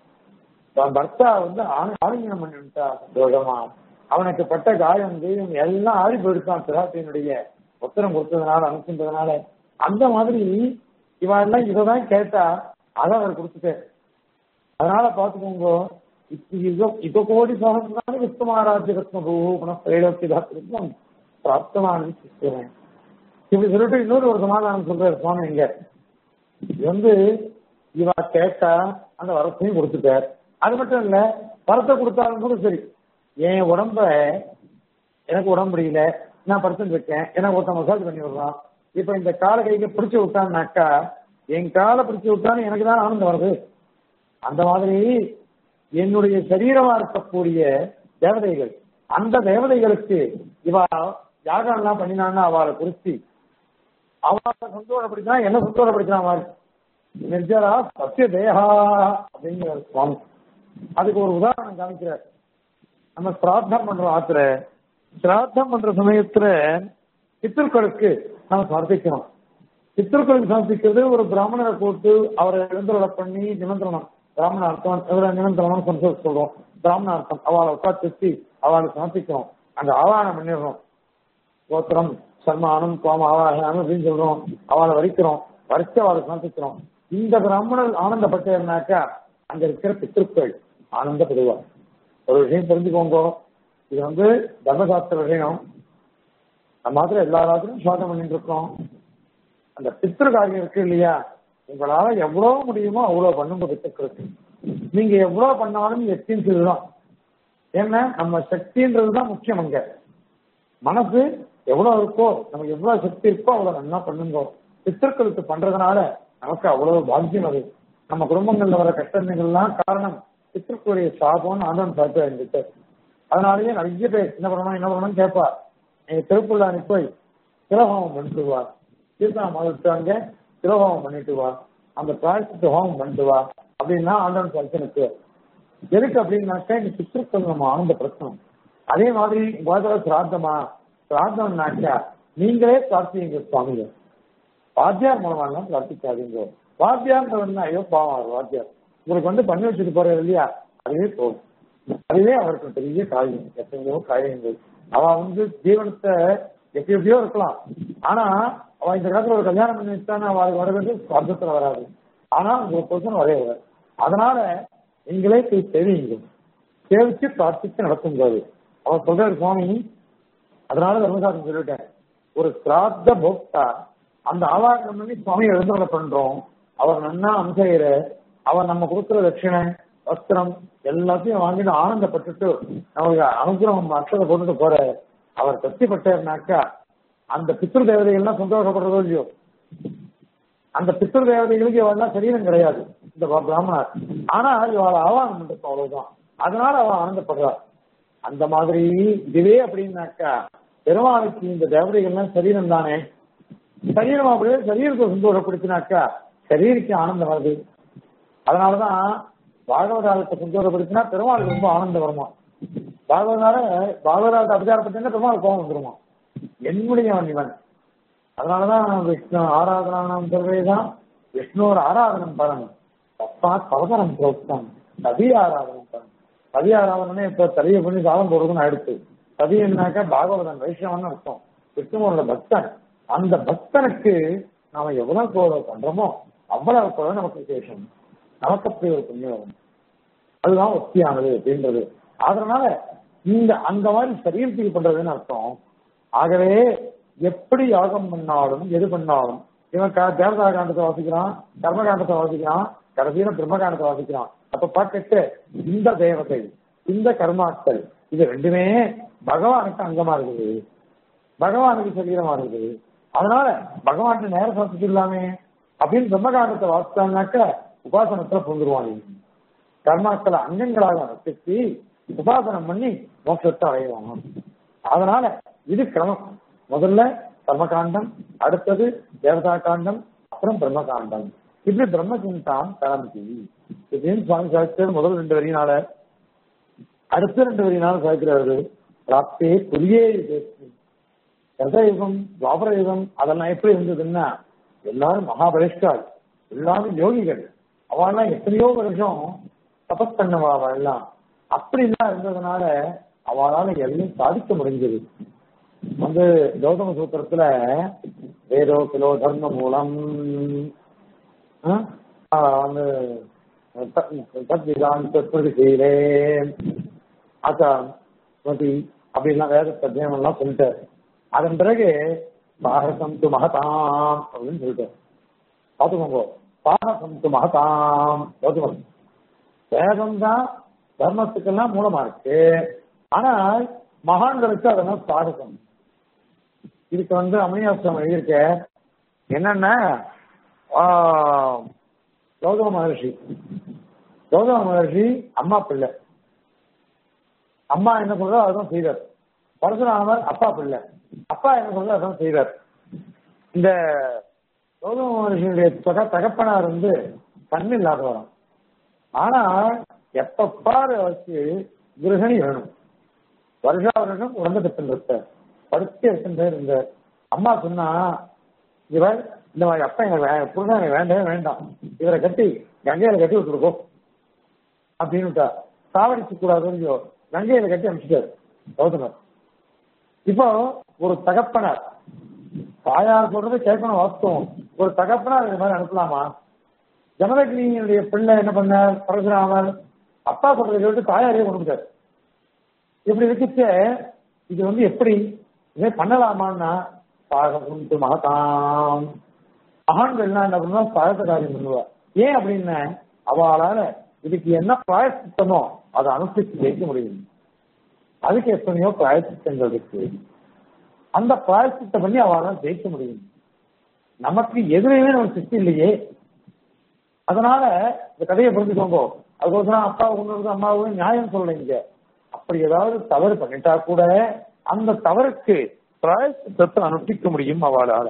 பர்த்தா வந்து ஆணி- ஆலிங்கனம் பண்ணிவிட்டா சந்தோஷமா அவனுக்கு பட்ட காயம் கீயம் எல்லாம் ஆறி போயிடுச்சான் பிராட்டியினுடைய உத்தரம் கொடுத்ததுனால அனுப்பின்றதுனால அந்த மாதிரி இவன் எல்லாம் இதைதான் கேட்டா அதை அவர் கொடுத்துட்டார் அதனால பாத்துக்கோங்க இப்ப இதோ இதோ கோடி சகசிராணி விஸ்வமாராஜ்ய ரத்ன பூபண பிரேடோக்கிதான் பிராப்தமான சிஸ்டரன் இப்படி சொல்லிட்டு இன்னொரு ஒரு சமாதானம் சொல்றாரு சுவாமி இங்க இது வந்து இவ கேட்டா அந்த வரத்தையும் கொடுத்துட்டார் அது மட்டும் இல்ல வரத்தை கொடுத்தாலும் கூட சரி என் உடம்ப எனக்கு உடம்பு முடியல நான் படுத்துட்டு இருக்கேன் எனக்கு ஒருத்தன் மசாஜ் பண்ணி விடுறான் இப்ப இந்த காலை கைக்கு பிடிச்சு விட்டான்னாக்கா என் காலை பிடிச்சு விட்டான்னு எனக்கு தான் ஆனந்தம் வருது அந்த மாதிரி என்னுடைய சரீரமா இருக்கக்கூடிய தேவதைகள் அந்த தேவதைகளுக்கு இவ யாகம் எல்லாம் பண்ணினான்னா அவளை குறிச்சி அவளை சந்தோஷப்படுத்தினா என்ன சந்தோஷப்படுத்தினா மாதிரி நிர்ஜரா சத்திய தேகா அப்படிங்கிற சுவாமி அதுக்கு ஒரு உதாரணம் காமிக்கிறார் நம்ம சிராத்தம் பண்றோம் ஆத்துல சிராத்தம் பண்ற சமயத்துல பித்திருக்களுக்கு நம்ம சமர்ப்பிக்கணும் பித்திருக்களுக்கு சமர்ப்பிக்கிறது ஒரு பிராமணரை கூட்டு அவரை எழுந்தருளை பண்ணி நிமந்திரணம் பிராமண அர்த்தம் இவரை நிமந்திரணம் கொஞ்சம் சொல்றோம் பிராமண அர்த்தம் அவளை உட்காந்து வச்சு அவளுக்கு சமர்ப்பிக்கணும் அங்க ஆவாகனம் பண்ணிடுறோம் கோத்திரம் சர்மானம் கோம ஆவாகனம் அப்படின்னு சொல்றோம் அவளை வரிக்கிறோம் வரிச்சு அவளை சமர்ப்பிக்கிறோம் இந்த பிராமணர் ஆனந்தப்பட்டாருனாக்கா அங்க இருக்கிற பித்திருக்கள் ஆனந்தப்படுவார் ஒரு விஷயம் தெரிஞ்சுக்கோங்க இது வந்து தர்மசாஸ்திர விஷயம் நம்ம மாத்திரம் எல்லா ராத்திரும் சுவாதம் பண்ணிட்டு இருக்கோம் அந்த பித்திரு காரியம் இருக்கு இல்லையா உங்களால எவ்வளவு முடியுமோ அவ்வளவு பண்ணுங்க பித்திருக்கு நீங்க எவ்வளவு பண்ணாலும் எத்தின் இதுதான் ஏன்னா நம்ம சக்தின்றதுதான் முக்கியம் அங்க மனசு எவ்வளவு இருக்கோ நமக்கு எவ்வளவு சக்தி இருக்கோ அவ்வளவு நல்லா பண்ணுங்க பித்தர்களுக்கு பண்றதுனால நமக்கு அவ்வளவு பாக்கியம் அது நம்ம குடும்பங்கள்ல வர கஷ்டங்கள்லாம் காரணம் பித்தர்களுடைய சாபம்னு ஆனந்தம் பார்த்து இருந்துட்டு அதனாலயே நிறைய பேர் என்ன பண்ணணும் என்ன பண்ணணும்னு கேட்பா நீங்க திருப்புள்ளானி போய் திரஹோமம் பண்ணிட்டு வா தீர்த்தா மதத்தாங்க திரஹோமம் பண்ணிட்டு வா அந்த பிராயசித்த ஹோமம் பண்ணிட்டு வா அப்படின்னா ஆண்டவன் பிரச்சனைக்கு எதுக்கு அப்படின்னாக்கா இந்த பித்திருக்கள் நம்ம ஆனந்தப்படுத்தணும் அதே மாதிரி உலக சிராத்தமா சிராத்தம்னாக்கா நீங்களே பிரார்த்திங்க சுவாமிங்க வாத்தியார் மூலமாக பிரார்த்திக்காதீங்க வாத்தியார்ன்றவன்னா ஐயோ பாவம் வாத்தியார் உங்களுக்கு வந்து பண்ணி வச்சுட்டு போறது இல்லையா அதுவே போதும் அதுவே அவருக்கு பெரிய காரியம் எத்தனையோ காரியங்கள் அவ வந்து ஜீவனத்தை எப்படி எப்படியோ இருக்கலாம் ஆனா அவ இந்த காலத்துல ஒரு கல்யாணம் பண்ணி வச்சானா அவளுக்கு வரவேற்று அர்த்தத்துல வராது ஆனா உங்களுக்கு பொறுத்தன வரவே வராது அதனால நீங்களே போய் சேவிங்க சேவிச்சு பிரார்த்திச்சு நடத்தும்போது அவர் சொல்றாரு சுவாமி அதனால தர்மசாஸ்திரம் சொல்லிட்டேன் ஒரு சிராத்த போக்தா அந்த ஆவாகனம் பண்ணி சுவாமி எழுந்தவரை பண்றோம் அவர் நன்னா அம்சையர் அவர் நம்ம கொடுக்குற தட்சிணை வஸ்திரம் எல்லாத்தையும் வாங்கிட்டு ஆனந்தப்பட்டுட்டு நமக்கு அனுகிரகம் அர்த்தத்தை போட்டுட்டு போற அவர் திருப்திப்பட்டார்னாக்கா அந்த பித்ரு தேவதைகள்லாம் சந்தோஷப்படுறதோ இல்லையோ அந்த பித்ரு தேவதைகளுக்கு இவெல்லாம் சரீரம் கிடையாது இந்த பிராமணர் ஆனா இவளை ஆவாகம் பண்றது அவ்வளவுதான் அதனால அவன் ஆனந்தப்படுறார் அந்த மாதிரி இதுவே அப்படின்னாக்கா பெருமாளுக்கு இந்த தேவதைகள்லாம் சரீரம் தானே சரீரம் அப்படியே சரீரத்தை சந்தோஷப்படுத்தினாக்கா சரீருக்கு ஆனந்தம் வருது அதனாலதான் பாகவதாரத்தை சந்தோஷப்படுத்தினா பெருமாளுக்கு ரொம்ப ஆனந்தம் வருமா பாகவதார பாகவதாரத்தை அபிச்சாரப்பட்டா பெருமாள் கோபம் வந்துருமா என்னுடையவன் இவன் அதனாலதான் விஷ்ணு ஆராதனாம் சொல்றதுதான் விஷ்ணுவோட ஆராதனம் பலன் தப்பா பவதனம் புரோக்தம் கவி ஆராதனம் பலன் கவி ஆராதனமே இப்ப தலையை பண்ணி சாதம் போடுறதுன்னு ஆயிடுச்சு கவி என்னாக்கா பாகவதன் வைஷ்ணவன் அர்த்தம் விஷ்ணுவோட பக்தன் அந்த பக்தனுக்கு நாம எவ்வளவு கோலம் பண்றோமோ அவ்வளவு கோலம் நமக்கு விசேஷம் நமக்கு அப்படி ஒரு புண்ணியம் அதுதான் ஒத்தியானது அப்படின்றது அதனால இந்த அந்த மாதிரி சரீரத்துக்கு பண்றதுன்னு அர்த்தம் ஆகவே எப்படி யாகம் பண்ணாலும் எது பண்ணாலும் இவன் தேவதா காண்டத்தை வாசிக்கிறான் கர்மகாண்டத்தை வாசிக்கிறான் கடைசியில பிரம்மகாண்டத்தை வாசிக்கிறான் அப்ப பார்க்கட்டு இந்த தேவதை இந்த கர்மாக்கள் இது ரெண்டுமே பகவானுக்கு அங்கமா இருக்குது பகவானுக்கு சரீரமா இருக்குது அதனால பகவான் நேர சமத்துக்கு இல்லாமே அப்படின்னு பிரம்மகாண்டத்தை வாசித்தாங்கனாக்க உபாசனத்துல புகுந்துருவாங்க கர்மாக்களை அங்கங்களாக ரசித்து உபாசனம் பண்ணி மோட்சத்தை அடைவாங்க அதனால இது கிரமம் முதல்ல கர்மகாண்டம் அடுத்தது தேவதா காண்டம் அப்புறம் பிரம்மகாண்டம் இப்படி பிரம்மசிந்தான் கிளம்பி இப்படின்னு சுவாமி சாதிச்சது முதல் ரெண்டு வரியினால அடுத்த ரெண்டு வரியினால சாதிக்கிறாரு பிராப்தே புரியே கதயுகம் துவாபர யுகம் அதெல்லாம் எப்படி இருந்ததுன்னா எல்லாரும் மகாபலிஷ்டால் எல்லாரும் யோகிகள் அவெல்லாம் எத்தனையோ வருஷம் தபஸ் பண்ணவா அவெல்லாம் அப்படிலாம் இருந்ததுனால அவளால எல்லாம் சாதிக்க முடிஞ்சது வந்து கௌதம சூத்திரத்துல வேதோ கிலோ தர்ம மூலம் வந்து தத்விதான் தற்பொழுது செய்கிறேன் ஆச்சாரம் ஸ்மதி அப்படின்லாம் வேத அத்தியாயம் எல்லாம் சொல்லிட்டாரு அதன் பிறகு பாரதம் து மகதாம் அப்படின்னு சொல்லிட்டாரு பார்த்துக்கோங்க பாரதம் து மகதாம் கௌதமன் வேதம் தான் தர்மத்துக்கெல்லாம் மூலமா இருக்கு ஆனால் மகான்களுக்கு அதெல்லாம் சாகசம் இதுக்கு வந்து அமனியாசம் எழுதியிருக்க என்னன்னா கௌதம மகர்ஷி கௌதம மகர்ஷி அம்மா பிள்ளை அம்மா என்ன சொல்றோ அதுதான் செய்தார் பரசுராமர் அப்பா பிள்ளை அப்பா என்ன சொல்ல அதான் செய்வார் இந்த கௌதம மகர்ஷியுடைய தொகை தகப்பனார் வந்து கண் இல்லாதவரம் ஆனா எப்ப பாரு அவருக்கு கிரகணி வேணும் வருஷா வருஷம் உடம்பு தப்பில் படுத்தே இருக்கின்ற இந்த அம்மா சொன்னா இவர் இந்த மாதிரி அப்பா எனக்கு வே- புருஷன் எனக்கு வேண்டவே வேண்டாம் இவரை கட்டி கங்கையில கட்டி விட்டுருக்கோ அப்படின்னுட்டா சாவடிச்சு கூடாது இல்லையோ கங்கையில கட்டி அனுப்பிச்சிட்டாரு கௌதமர் இப்போ ஒரு தகப்பனார் தாயார் சொல்றது கேட்கணும் வாஸ்தவம் ஒரு தகப்பனார் இது மாதிரி அனுப்பலாமா ஜமதகிரியினுடைய பிள்ளை என்ன பண்ணார் பரசுராமர் அப்பா சொல்றதை கேட்டு தாயாரே கொண்டு போட்டார் இப்படி இருக்குச்சே இது வந்து எப்படி இதே பண்ணலாமான்னா பாகம் மகதாம் மகான்கள்லாம் என்ன பண்ணுவா பழத்த காரியம் பண்ணுவா ஏன் அப்படின்னா அவளால இதுக்கு என்ன பிராயசித்தமோ அதை அனுசரித்து ஜெயிக்க முடியும் அதுக்கு எத்தனையோ பிராயசித்தங்கள் இருக்கு அந்த பிராயசித்தம் பண்ணி அவளால ஜெயிக்க முடியும் நமக்கு எதிரையுமே நமக்கு சித்தி இல்லையே அதனால இந்த கதையை புரிஞ்சுக்கோங்க அதுக்கோசரம் அப்பா கொண்டு அம்மாவும் நியாயம் சொல்லல இங்க அப்படி ஏதாவது தவறு பண்ணிட்டா கூட அந்த தவறுக்கு பிராயசித்தத்தை அனுஷ்டிக்க முடியும் அவளால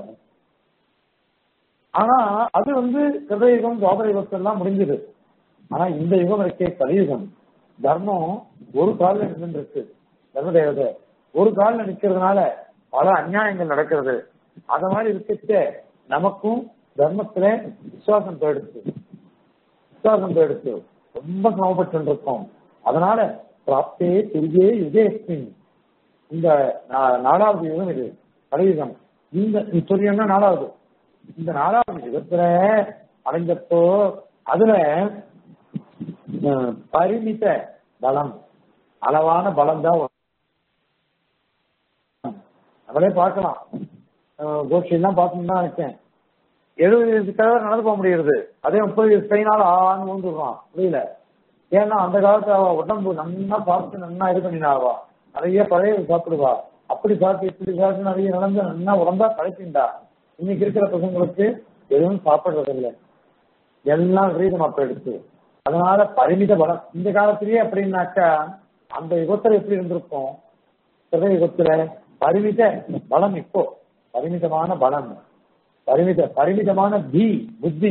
ஆனா அது வந்து கிருதயுகம் துவாபர யுகத்தில் எல்லாம் முடிஞ்சது ஆனா இந்த யுகம் இருக்கே கலியுகம் தர்மம் ஒரு காலில் நின்றுருக்கு தர்ம தேவதை ஒரு காலில் நிக்கிறதுனால பல அநியாயங்கள் நடக்கிறது அத மாதிரி இருக்கச்சே நமக்கும் தர்மத்துல விசுவாசம் போயிடுச்சு விசுவாசம் போயிடுச்சு ரொம்ப சிரமப்பட்டு இருக்கோம் அதனால பிராப்தே துரியே யுகேஸ்மின் இந்த நா- நாலாவது யுகம் இது கலியுகம் இந்த துரியம்னா நாலாவது இந்த நாலாவது யுகத்துல அடைஞ்சப்போ அதுல அஹ், பரிமித பலம் அளவான பலம் தான் நம்மளே பார்க்கலாம் கோஷ்டியெல்லாம் பார்த்துன்னு தான் இருக்கேன் எழுபது வயசுக்காக நடந்து போக முடியுது அதே முப்பது வயசு கையினால ஆன்னு வந்துடுறான் புரியல ஏன்னா அந்த காலத்துல அவ உடம்பு நன்னா பார்த்து நன்னா இது பண்ணினாவா நிறைய பழைய சாப்பிடுவா அப்படி சாப்பிட்டு இப்படி சாப்பிட்டு நிறைய நடந்து நன்னா உடம்பா கழிச்சுண்டா இன்னைக்கு இருக்கிற பசங்களுக்கு எதுவும் சாப்பிடுறதில்லை எல்லாம் விரீதமா போயிடுச்சு அதனால பரிமித பலம் இந்த காலத்திலேயே அப்படின்னாக்கா அந்த யுகத்துல எப்படி இருந்திருக்கும் சிற யுகத்துல பரிமித பலம் இப்போ பரிமிதமான பலம் பரிமித பரிமிதமான பி புத்தி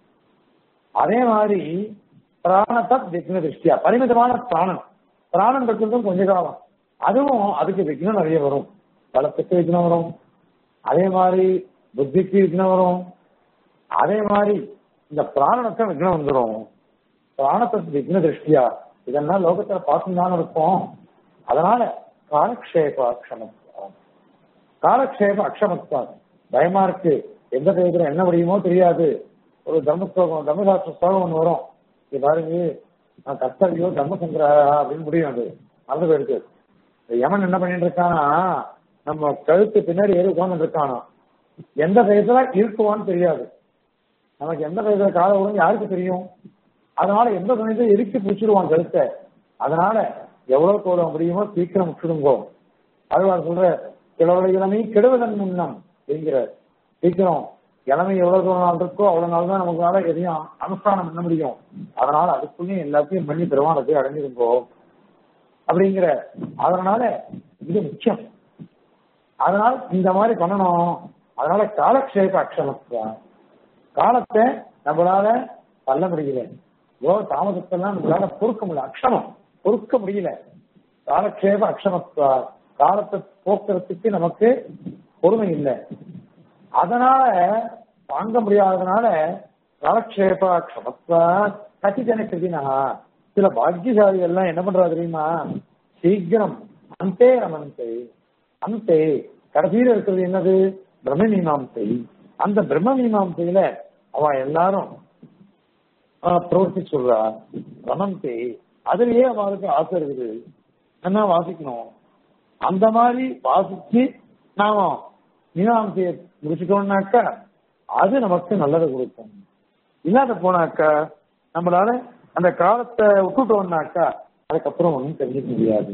அதே மாதிரி பிராணத்தத் விக்ன திருஷ்டியா பரிமிதமான பிராணன் பிராணன் இருக்கிறதும் கொஞ்ச காலம் அதுவும் அதுக்கு விக்னம் நிறைய வரும் பலத்துக்கு விக்னம் வரும் அதே மாதிரி புத்திக்கு விக்னம் வரும் அதே மாதிரி இந்த பிராணனுக்கு விக்னம் வந்துடும் பிராணத்துக்கு விக்ன திருஷ்டியா இதெல்லாம் லோகத்துல பார்த்துதான் இருக்கும் அதனால காலக்ஷேப அக்ஷமத்துவம் காலக்ஷேப அக்ஷமத்துவம் பயமா இருக்கு எந்த டயத்துல என்ன முடியுமோ தெரியாது ஒரு தர்ம ஸ்லோகம் தர்மசாஸ்திர ஸ்லோகம் ஒன்று வரும் இது பாருங்க நான் கர்த்தவியோ தர்மசங்கரா அப்படின்னு முடியும் அது மறந்து போயிடுச்சு இந்த யமன் என்ன பண்ணிட்டு இருக்கானா நம்ம கழுத்து பின்னாடி ஏறி உட்கார்ந்து இருக்கானா எந்த டயத்துல இருக்குவான்னு தெரியாது நமக்கு எந்த டயத்துல கால விடும் யாருக்கு தெரியும் அதனால எந்த சமயத்துல இறுக்கி பிடிச்சிடுவான் கழுத்தை அதனால எவ்வளவு போட முடியுமோ சீக்கிரம் விட்டுடுங்கோ அதுவார் சொல்ற கிழவரை இளமை கெடுவதன் முன்னம் அப்படிங்கிற சீக்கிரம் இளமை எவ்வளவு தூரம் நாள் இருக்கோ அவ்வளவு நாள் தான் நமக்குனால எதையும் அனுஷ்டானம் பண்ண முடியும் அதனால அதுக்குள்ளேயும் எல்லாத்தையும் பண்ணி பெருமானத்தை அடைஞ்சிருங்கோ அப்படிங்கிற அதனால இது முக்கியம் அதனால இந்த மாதிரி பண்ணணும் அதனால காலக்ஷேப அக்ஷமத்துவம் காலத்தை நம்மளால தள்ள முடியல யோ தாமதத்தெல்லாம் நம்மளால பொறுக்க முடியல அக்ஷமம் பொறுக்க முடியல காலக்ஷேப அக்ஷமத்துவா காலத்தை போக்குறதுக்கு நமக்கு பொறுமை இல்லை அதனால தாங்க முடியாததுனால காலக்ஷேப அக்ஷமத்துவா கட்டிஜன கிருதினா சில பாக்கியசாலி எல்லாம் என்ன பண்றா தெரியுமா சீக்கிரம் அந்தே ரமந்தே அந்தே கடைசியில் இருக்கிறது என்னது பிரம்ம மீமாம்சை அந்த பிரம்ம மீமாம்சையில அவ எல்லாரும் ஆஹ், பிரவர்த்தி சொல்றா ரமந்தே அதுலயே அவளுக்கு ஆசை இருக்குது என்ன வாசிக்கணும் அந்த மாதிரி வாசிச்சு நாம மீனாம்சையை முடிச்சுட்டோம்னாக்கா அது நமக்கு நல்லதை கொடுக்கும் இல்லாத போனாக்கா நம்மளால அந்த காலத்தை விட்டுட்டோம்னாக்கா அதுக்கப்புறம் ஒன்றும் தெரிஞ்சுக்க முடியாது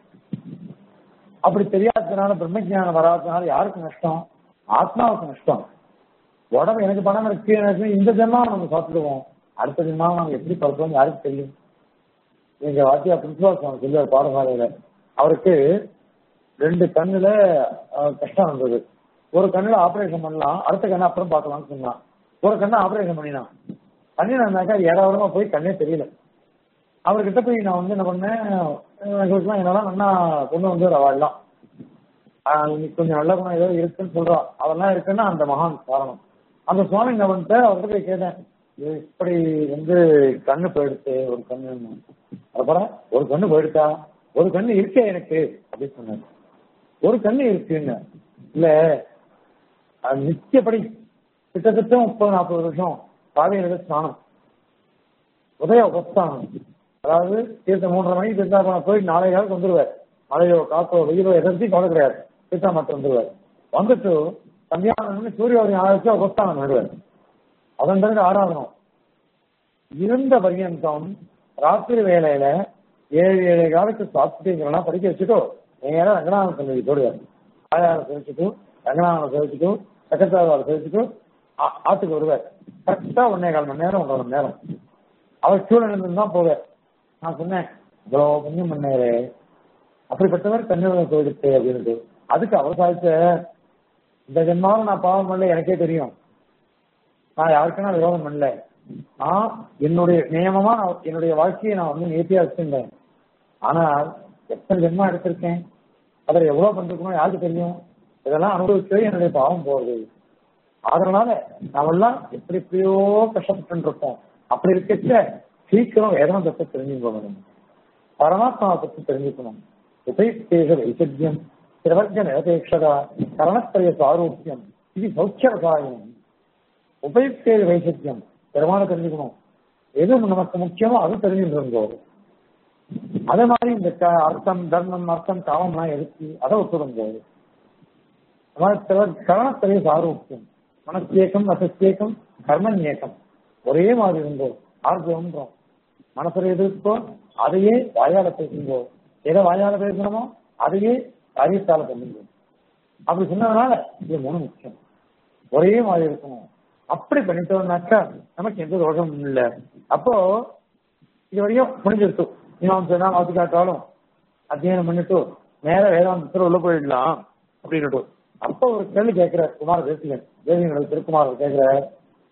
அப்படி தெரியாததுனால பிரம்மஜானம் வராததுனால யாருக்கு நஷ்டம் ஆத்மாவுக்கு நஷ்டம் உடம்பு எனக்கு பணம் இருக்கு எனக்கு இந்த ஜென்மாவை நம்ம சாப்பிடுவோம் அடுத்த ஜென்மாவை நம்ம எப்படி பார்ப்போம் யாருக்கு தெரியும் எங்க வாத்தியா பிரின்சிபால் சுவாமி சொல்லுவார் பாடசாலையில அவருக்கு ரெண்டு கண்ணுல அஹ், கஷ்டம் வந்தது ஒரு கண்ணுல ஆபரேஷன் பண்ணலாம் அடுத்த கண்ணை அப்புறம் பார்க்கலாம்னு சொன்னான் ஒரு கண்ணை ஆபரேஷன் பண்ணினான் பண்ணினாக்கா ஏடாவிடமா போய் கண்ணே தெரியல அவர்கிட்ட போய் நான் வந்து என்ன பண்ணேன் எங்களுக்குலாம் என்னெல்லாம் நல்லா கொண்டு வந்து வாழலாம் இன்னைக்கு கொஞ்சம் நல்ல குணம் ஏதோ இருக்குன்னு சொல்றான் அதெல்லாம் இருக்குன்னா அந்த மகான் காரணம் அந்த சுவாமி என்ன பண்ணிட்டு அவர்கிட்ட போய் கேட்டேன் இது இப்படி வந்து கண்ணு போயிடுச்சு ஒரு கண்ணு அப்புறம் ஒரு கண்ணு போயிடுச்சா ஒரு கண்ணு இருக்கே எனக்கு அப்படின்னு சொன்னாரு ஒரு கண்ணு இருக்குங்க இல்ல அது நித்தியப்படி கிட்டத்தட்ட முப்பது நாற்பது வருஷம் காலையில ஸ்நானம் உதய உபஸ்தானம் அதாவது தீர்த்த மூன்றரை மணிக்கு தீர்த்தாபனம் போய் நாளை காலத்துக்கு வந்துருவார் மழையோ காத்தோ வெயிலோ எதற்கும் கவலை கிடையாது தீர்த்தா மட்டும் வந்துருவார் வந்துட்டு சந்தியானம் சூரியோதயம் ஆரம்பிச்சு உபஸ்தானம் வருவார் அதன் பிறகு ஆராதனம் இருந்த பரியந்தம் ராத்திரி வேலையில ஏழு ஏழு காலத்து சாப்பிட்டீங்கன்னா படிக்க வச்சுட்டோ நேரம் ரங்கநாதன் சன்னதி போடுவார் ஆயாரை சேவிச்சுட்டு ரங்கநாதனை சேவிச்சுட்டு சக்கரத்தாழ்வாரை சேவிச்சுட்டு ஆ- ஆத்துக்கு வருவார் கரெக்டா ஒன்னே கால் மணி நேரம் ஒன்றரை மணி நேரம் அவர் கீழே நின்று தான் போவார் நான் சொன்னேன் இவ்வளோ புண்ணியம் பண்ணாரு அப்படிப்பட்டவர் கண்ணூர் போயிடுச்சு அப்படின்ட்டு அதுக்கு அவர் சாதிச்ச இந்த ஜென்மாவில் நான் பாவம் பண்ணல எனக்கே தெரியும் நான் யாருக்குன்னா விரோதம் பண்ணல நான் என்னுடைய நியமமா நான் என்னுடைய வாழ்க்கையை நான் வந்து நேர்த்தியா வச்சிருந்தேன் ஆனால் எத்தனை ஜென்மா எடுத்திருக்கேன் அதில் எவ்வளவு பண்ணிருக்கணும் யாருக்கு தெரியும் இதெல்லாம் அனுபவிச்சே என்னுடைய பாவம் போகுது அதனால நாமெல்லாம் எப்படி எப்படியோ கஷ்டப்பட்டு இருப்போம் அப்படி இருக்கச்ச சீக்கிரம் வேதாந்தத்தை தெரிஞ்சுக்கணும் பரமாத்மாவை பற்றி தெரிஞ்சுக்கணும் உபயுக்தேக வைசத்தியம் திரவர்ஜ நிரபேட்சதா கரணத்திரைய சாரூபியம் இது சௌக்கிய ரசாயனம் உபயுக்தேக வைசத்தியம் பெருமான தெரிஞ்சுக்கணும் எது நமக்கு முக்கியமோ அது தெரிஞ்சுட்டு இருந்தோம் அதே மாதிரி இந்த க- அர்த்தம் தர்மம் அர்த்தம் காமம்லாம் எதுக்கு அதை ஒத்துருந்தோம் கரணத்திரைய சாரூபியம் மனசேக்கம் மசத்தேக்கம் கர்மன்யேக்கம் ஒரே மாதிரி இருந்தோம் ஆர்வம்ன்றோம் மனசுல எது இருக்கோ அதையே வாயால பேசுங்கோ எதை வாயால பேசணுமோ அதையே காரியத்தால பண்ணுங்க அப்படி சொன்னதுனால இது மூணு முக்கியம் ஒரே மாதிரி இருக்கணும் அப்படி பண்ணிட்டோம்னாக்கா நமக்கு எந்த தோஷமும் இல்லை அப்போ இது வரையும் முடிஞ்சிருச்சு இன்னும் சொன்னா மாத்தி காட்டாலும் அத்தியனம் பண்ணிட்டு நேர வேதாந்தத்தில் உள்ள போயிடலாம் அப்படின்னுட்டு அப்போ ஒரு கேள்வி கேட்கிறார் குமார தேசிகன் தேசிகனோட திருக்குமார் கேட்கிறார்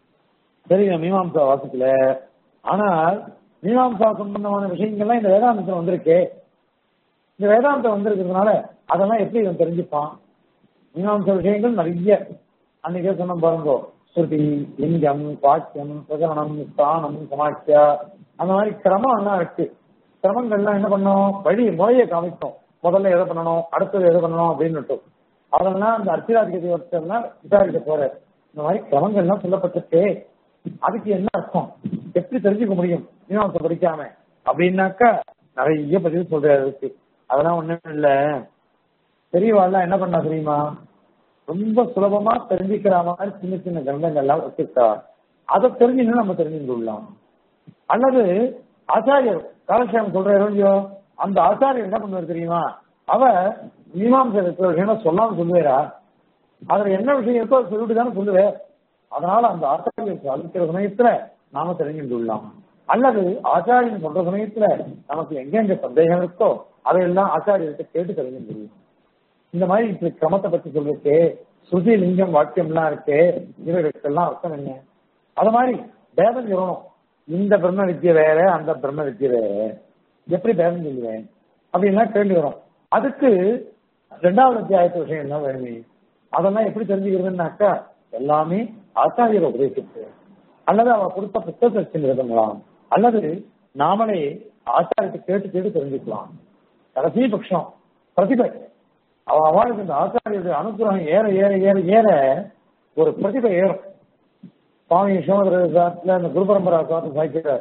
சரி நான் மீமாம்சா வாசிக்கல ஆனால் மீமாம்சா சம்பந்தமான விஷயங்கள்லாம் இந்த வேதாந்தத்தில் வந்திருக்கே இந்த வேதாந்தம் வந்திருக்கிறதுனால அதெல்லாம் எப்படி இவன் தெரிஞ்சுப்பான் மீமாம்ச விஷயங்கள் நிறைய அன்னைக்கே சொன்ன பாருங்க ஸ்ருதி லிங்கம் வாக்கியம் பிரகரணம் ஸ்தானம் சமாட்சியா அந்த மாதிரி கிரமம் எல்லாம் இருக்கு கிரமங்கள்லாம் என்ன பண்ணோம் வழி முறையை காமிக்கும் முதல்ல எதை பண்ணணும் அடுத்தது எதை பண்ணணும் அப்படின்னுட்டு அதெல்லாம் அந்த அர்ச்சிராதிபதி ஒருத்தர்லாம் விசாரிக்க போறாரு இந்த மாதிரி கிரமங்கள்லாம் சொல்லப்பட்டிருக்கே அதுக்கு என்ன அர்த்தம் எப்படி தெரிஞ்சுக்க முடியும் மீமாம்சை படிக்காம அப்படின்னாக்கா நிறைய பதிவு சொல்றாரு அதுக்கு அதெல்லாம் ஒண்ணும் இல்ல பெரியவாள்லாம் என்ன பண்ணா தெரியுமா ரொம்ப சுலபமா தெரிஞ்சுக்கிற மாதிரி சின்ன சின்ன கிரந்தங்கள்லாம் வச்சிருக்கா அதை தெரிஞ்சுன்னு நம்ம தெரிஞ்சுட்டு கொள்ளலாம் அல்லது ஆச்சாரியர் காலக்ஷேமம் சொல்றாரு இல்லையோ அந்த ஆச்சாரியர் என்ன பண்ணுவார் தெரியுமா அவ மீமாம்சை இருக்கிற விஷயம் சொல்லாம சொல்லுவேரா அதுல என்ன விஷயம் இருக்கோ அதை சொல்லிட்டு தானே சொல்லுவேன் அதனால அந்த ஆச்சாரியர் சாதிக்கிற சமயத்துல நாம தெரிஞ்சுட்டு கொள்ளலாம் அல்லது ஆச்சாரியன் சொல்ற சமயத்துல நமக்கு எங்கெங்க சந்தேகம் இருக்கோ அதையெல்லாம் ஆச்சாரியர்கிட்ட கேட்டு தெரிஞ்சுட்டு கொள்ளலாம் இந்த மாதிரி இப்படி கிரமத்தை பத்தி சொல்லிருக்கு ஸ்ருதி லிங்கம் வாக்கியம்லாம் இருக்கு இவர்களுக்கெல்லாம் அர்த்தம் என்ன அது மாதிரி பேதம் சொல்லணும் இந்த பிரம்ம வித்தியை வேற அந்த பிரம்ம வித்தியை வேற எப்படி பேதம் சொல்லுவேன் அப்படின்னா கேள்வி வரும் அதுக்கு ரெண்டாவது அத்தியாயத்து விஷயம் என்ன வேணுமே அதெல்லாம் எப்படி தெரிஞ்சுக்கிறதுனாக்கா எல்லாமே ஆச்சாரியர் உபதேசித்து அல்லது அவ கொடுத்த புத்தகத்தை எழுதலாம் அல்லது நாமளே ஆச்சாரியத்தை கேட்டு கேட்டு தெரிஞ்சுக்கலாம் கடைசி பட்சம் பிரதிபை அவ அவளுக்கு இந்த ஆச்சாரியுடைய அனுகிரகம் ஏற ஏற ஏற ஏற ஒரு பிரதிபை ஏறும் சுவாமி சிவமதுரத்துல அந்த குரு பரம்பரா சாத்து சாய்க்கிறார்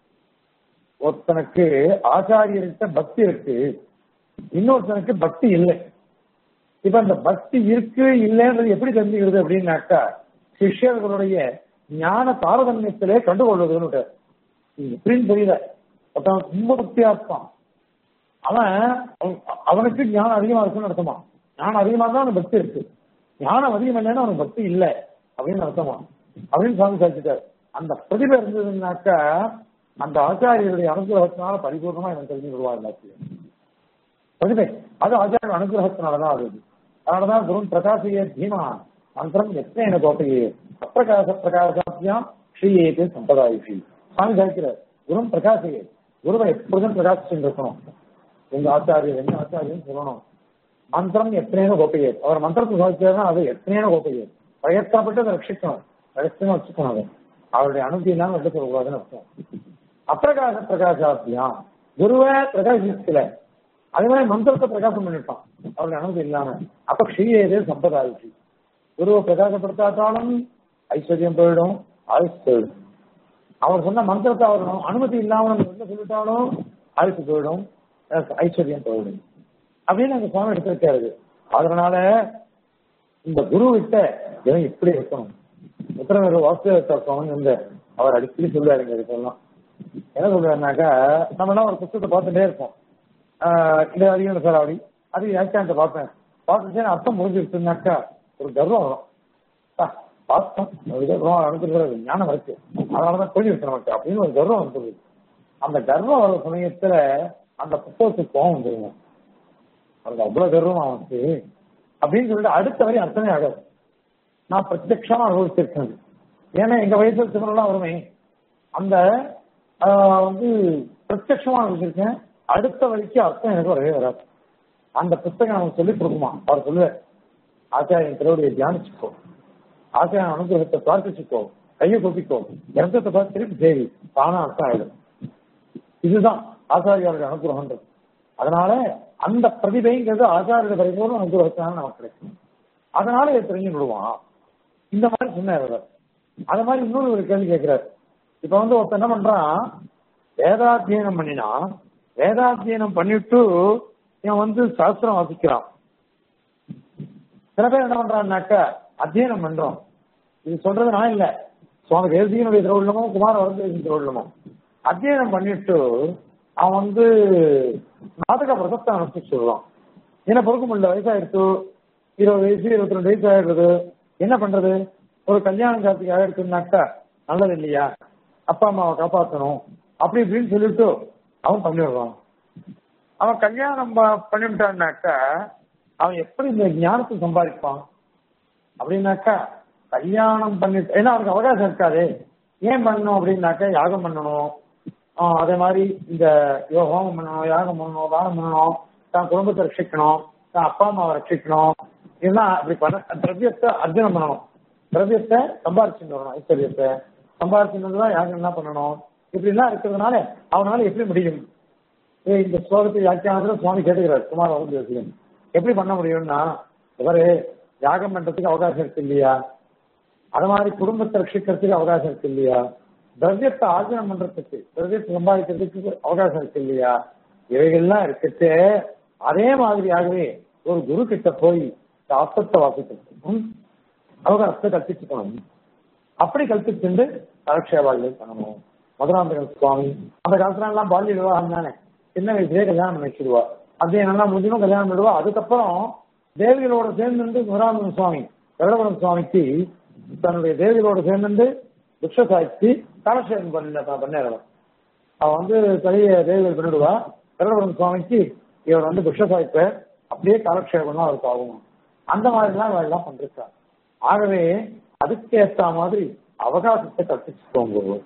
ஒருத்தனுக்கு ஆச்சாரியர்கிட்ட பக்தி இருக்கு இன்னொருத்தனுக்கு பக்தி இல்லை இப்ப அந்த பக்தி இருக்கு இல்லைன்றது எப்படி தெரிஞ்சுக்கிறது அப்படின்னாக்கா சிஷ்யர்களுடைய ஞான தாரதமியத்திலே கண்டுகொள்வதுன்னு விட்டார். இது எப்படின்னு தெரியல ஒருத்தன் ரொம்ப பக்தியா இருப்பான் அவன் அவன்- அவனுக்கு ஞானம் அதிகமா இருக்குன்னு அர்த்தமா ஞானம் அதிகமா தான் அவனுக்கு பக்தி இருக்கு ஞானம் அதிகம் இல்லைன்னா அவனுக்கு பக்தி இல்லை அப்படின்னு அர்த்தமா அப்படின்னு சுவாமி சாதிச்சிட்டார் அந்த பிரதிபை இருந்ததுன்னாக்கா அந்த ஆச்சாரியருடைய அனுகிரகத்தினால பரிபூர்ணமா எனக்கு தெரிஞ்சு விடுவார் எல்லாத்தையும் பிரதிபை அது ஆச்சாரிய அனுகிரகத்தினாலதான் ஆகுது அதனாலதான் குரு பிரகாசிய தீமா மந்திரம் எத்தனை கோட்டையே அப்பிரகாச பிரகாசாத்தியாம் ஸ்ரீயேது சம்பிரதாயிஷி சுவாமி சாய்க்கிறார் குரு பிரகாசியே குருவை எப்பொழுதும் பிரகாசிச்சு இருக்கணும் எங்க ஆச்சாரியர் எங்க ஆச்சாரியன்னு சொல்லணும் மந்திரம் எத்தனையோ கோப்பையே அவர் மந்திரத்தை சாதிச்சாருன்னா அது எத்தனையோ கோப்பையே பிரயத்தனப்பட்டு அதை ரட்சிக்கணும் ரகசியமா வச்சுக்கணும் அதை அவருடைய அனுமதி இல்லாம வெளில சொல்லக்கூடாதுன்னு அர்த்தம் அப்பிரகாச பிரகாசாத்தியாம் குருவை பிரகாசிக்கல அதே மாதிரி மந்திரத்தை பிரகாசம் பண்ணிட்டான் அவருடைய அனுமதி இல்லாம அப்ப ஸ்ரீயேதே சம்பிரதாயிச்சு குருவை பிரகாசப்படுத்தாட்டாலும் ஐஸ்வர்யம் போயிடும் ஆயுஷ் போயிடும் அவர் சொன்ன மந்திரத்தை அவர் அனுமதி இல்லாம நம்ம வெளில சொல்லிட்டாலும் ஆயுசு போயிடும் ஐஸ்வர்யம் போயிடும் அப்படின்னு அந்த சுவாமி எடுத்திருக்காரு அதனால இந்த குரு விட்ட இவன் இப்படி இருக்கணும் உத்தரவேறு வாசுதேவ சுவாமி இந்த அவர் அடிக்கடி சொல்லுவாருங்க இதுக்கெல்லாம் என்ன சொல்றாருனாக்கா நம்ம எல்லாம் ஒரு புத்தகத்தை பார்த்துட்டே இருப்போம் ஆஹ் இது அதிகம் சார் அப்படி அது வியாக்கியானத்தை பார்ப்பேன் பார்த்துட்டு அர்த்தம் முடிஞ்சிருச்சுனாக்கா ஒரு கர்வம் வரும் அப்பா, பார்த்தோம் ஒரு கர்வம் அனுப்பிடுறது ஞானம் இருக்கு அதனாலதான் புரிஞ்சிருக்கு நமக்கு அப்படின்னு ஒரு கர்வம் வந்துருது அந்த கர்வம் வர சமயத்துல அந்த புத்தகத்துக்கு கோவம் வந்துருங்க அவருக்கு அவ்வளவு கர்வம் அவனுக்கு அப்படின்னு சொல்லிட்டு அடுத்த வரை அர்த்தமே ஆகாது நான் பிரத்யட்சமா அனுபவிச்சிருக்கேன் ஏன்னா எங்க வயசுல சிவனெல்லாம் வருமே அந்த ஆஹ், வந்து பிரத்யட்சமா அனுபவிச்சிருக்கேன் அடுத்த வரைக்கும் அர்த்தம் எனக்கு வரவே வராது அந்த புத்தகம் நமக்கு சொல்லிக் கொடுக்குமா அவர் சொல்லுவார் ஆச்சாரியன் திருவடியை தியானிச்சுக்கோ ஆச்சாரியன் அனுகிரகத்தை பிரார்த்திச்சுக்கோ கையை கொப்பிக்கோ கிரந்தத்தை பார்த்து திருப்பி தேவி தானா அர்த்தம் ஆயிடும் இதுதான் ஆச்சாரியாருடைய அனுகிரகம்ன்றது அதனால அந்த பிரதிபைங்கிறது ஆச்சாரிய பரிபூர்ண அனுகிரகத்தினால நமக்கு கிடைக்கும் அதனால இதை தெரிஞ்சு விடுவான் இந்த மாதிரி சொன்னார் அவர் அது மாதிரி இன்னொரு ஒரு கேள்வி கேட்கிறார் இப்ப வந்து ஒருத்தன் என்ன பண்றான் வேதாத்தியனம் பண்ணினா வேதாத்தியனம் பண்ணிட்டு இவன் வந்து சாஸ்திரம் வாசிக்கிறான் சில பேர் என்ன பண்றான்னாக்கா அத்தியனம் பண்றோம் இது சொல்றது நான் இல்ல சுவாமி தேசியனுடைய திருவள்ளமோ குமார வரதேசின் திருவள்ளமோ அத்தியனம் பண்ணிட்டு அவன் வந்து நாடக பிரசத்தை அனுப்பிச்சு சொல்லுவான் என்ன பொறுக்க முடியல வயசாயிடுச்சு இருபது வயசு இருபத்தி ரெண்டு வயசு ஆயிடுறது என்ன பண்றது ஒரு கல்யாணம் காத்துக்கு ஆயிடுச்சுனாக்கா நல்லது இல்லையா அப்பா அம்மாவை காப்பாற்றணும் அப்படி இப்படின்னு சொல்லிட்டு அவன் பண்ணிடுவான் அவன் கல்யாணம் ப- பண்ணிவிட்டான்னாக்கா அவன் எப்படி இந்த ஞானத்தை சம்பாதிப்பான் அப்படின்னாக்கா கல்யாணம் பண்ணிட்டு ஏன்னா அவனுக்கு அவகாசம் இருக்காது ஏன் பண்ணணும் அப்படின்னாக்கா யாகம் பண்ணணும் ஆஹ் அதே மாதிரி இந்த யோ- ஹோமம் பண்ணணும் யாகம் பண்ணணும் தானம் பண்ணணும் தான் குடும்பத்தை ரட்சிக்கணும் தான் அப்பா அம்மாவை ரட்சிக்கணும் இதெல்லாம் அப்படி பண்ண திரவியத்தை அர்ஜனம் பண்ணணும் திரவியத்தை சம்பாரிச்சுட்டு வரணும் ஐஸ்வர்யத்தை சம்பாரிச்சுட்டு தான் யாகம் என்ன பண்ணணும் இப்படி எல்லாம் இருக்கிறதுனால அவனால எப்படி முடியும் ஏய், இந்த ஸ்லோகத்தை வியாக்கியானத்துல சுவாமி கேட்டுக்கிறார் குமார் வந்து யோசிக்கணும் எப்படி பண்ண முடியும்னா இவரு யாகம் பண்றதுக்கு அவகாசம் இருக்கு இல்லையா அது மாதிரி குடும்பத்தை ரட்சிக்கிறதுக்கு அவகாசம் இருக்கு இல்லையா திரவியத்தை ஆர்ஜனம் பண்றதுக்கு திரவியத்தை சம்பாதிக்கிறதுக்கு அவகாசம் இருக்கு இல்லையா இவைகள்லாம் இருக்கட்டு அதே மாதிரியாகவே ஒரு குரு கிட்ட போய் சாஸ்திரத்தை வாசிக்கிறதுக்கும் அவகாசத்தை கற்பிச்சுக்கணும் அப்படி கற்பிச்சுண்டு கலக்ஷேபாளிகள் பண்ணணும் மதுராந்தகன் சுவாமி அந்த காலத்துல எல்லாம் பால்ய விவாகம் தானே சின்ன வயசுலயே கல்யாணம் பண்ணி வச்சிருவா அப்படியே நல்லா முடிஞ்சும் கல்யாணம் பண்ணிடுவா அதுக்கப்புறம் தேவிகளோட சேர்ந்து மதுராந்தகன் சுவாமி வெள்ளகுணம் சுவாமிக்கு தன்னுடைய தேவிகளோட சேர்ந்து துஷ சாய்ச்சி காலக்ஷேபம் பண்ண பண்ணிடுவான் அவன் வந்து பெரிய தேவிகள் பண்ணிடுவா வெள்ளகுணம் சுவாமிக்கு இவர் வந்து துஷ சாய்ப்ப அப்படியே காலக்ஷேபம் தான் அவருக்கு ஆகும் அந்த மாதிரிலாம் இவன் எல்லாம் பண்றான் ஆகவே அதுக்கு ஏத்த மாதிரி அவகாசத்தை கற்பிச்சுக்கோங்க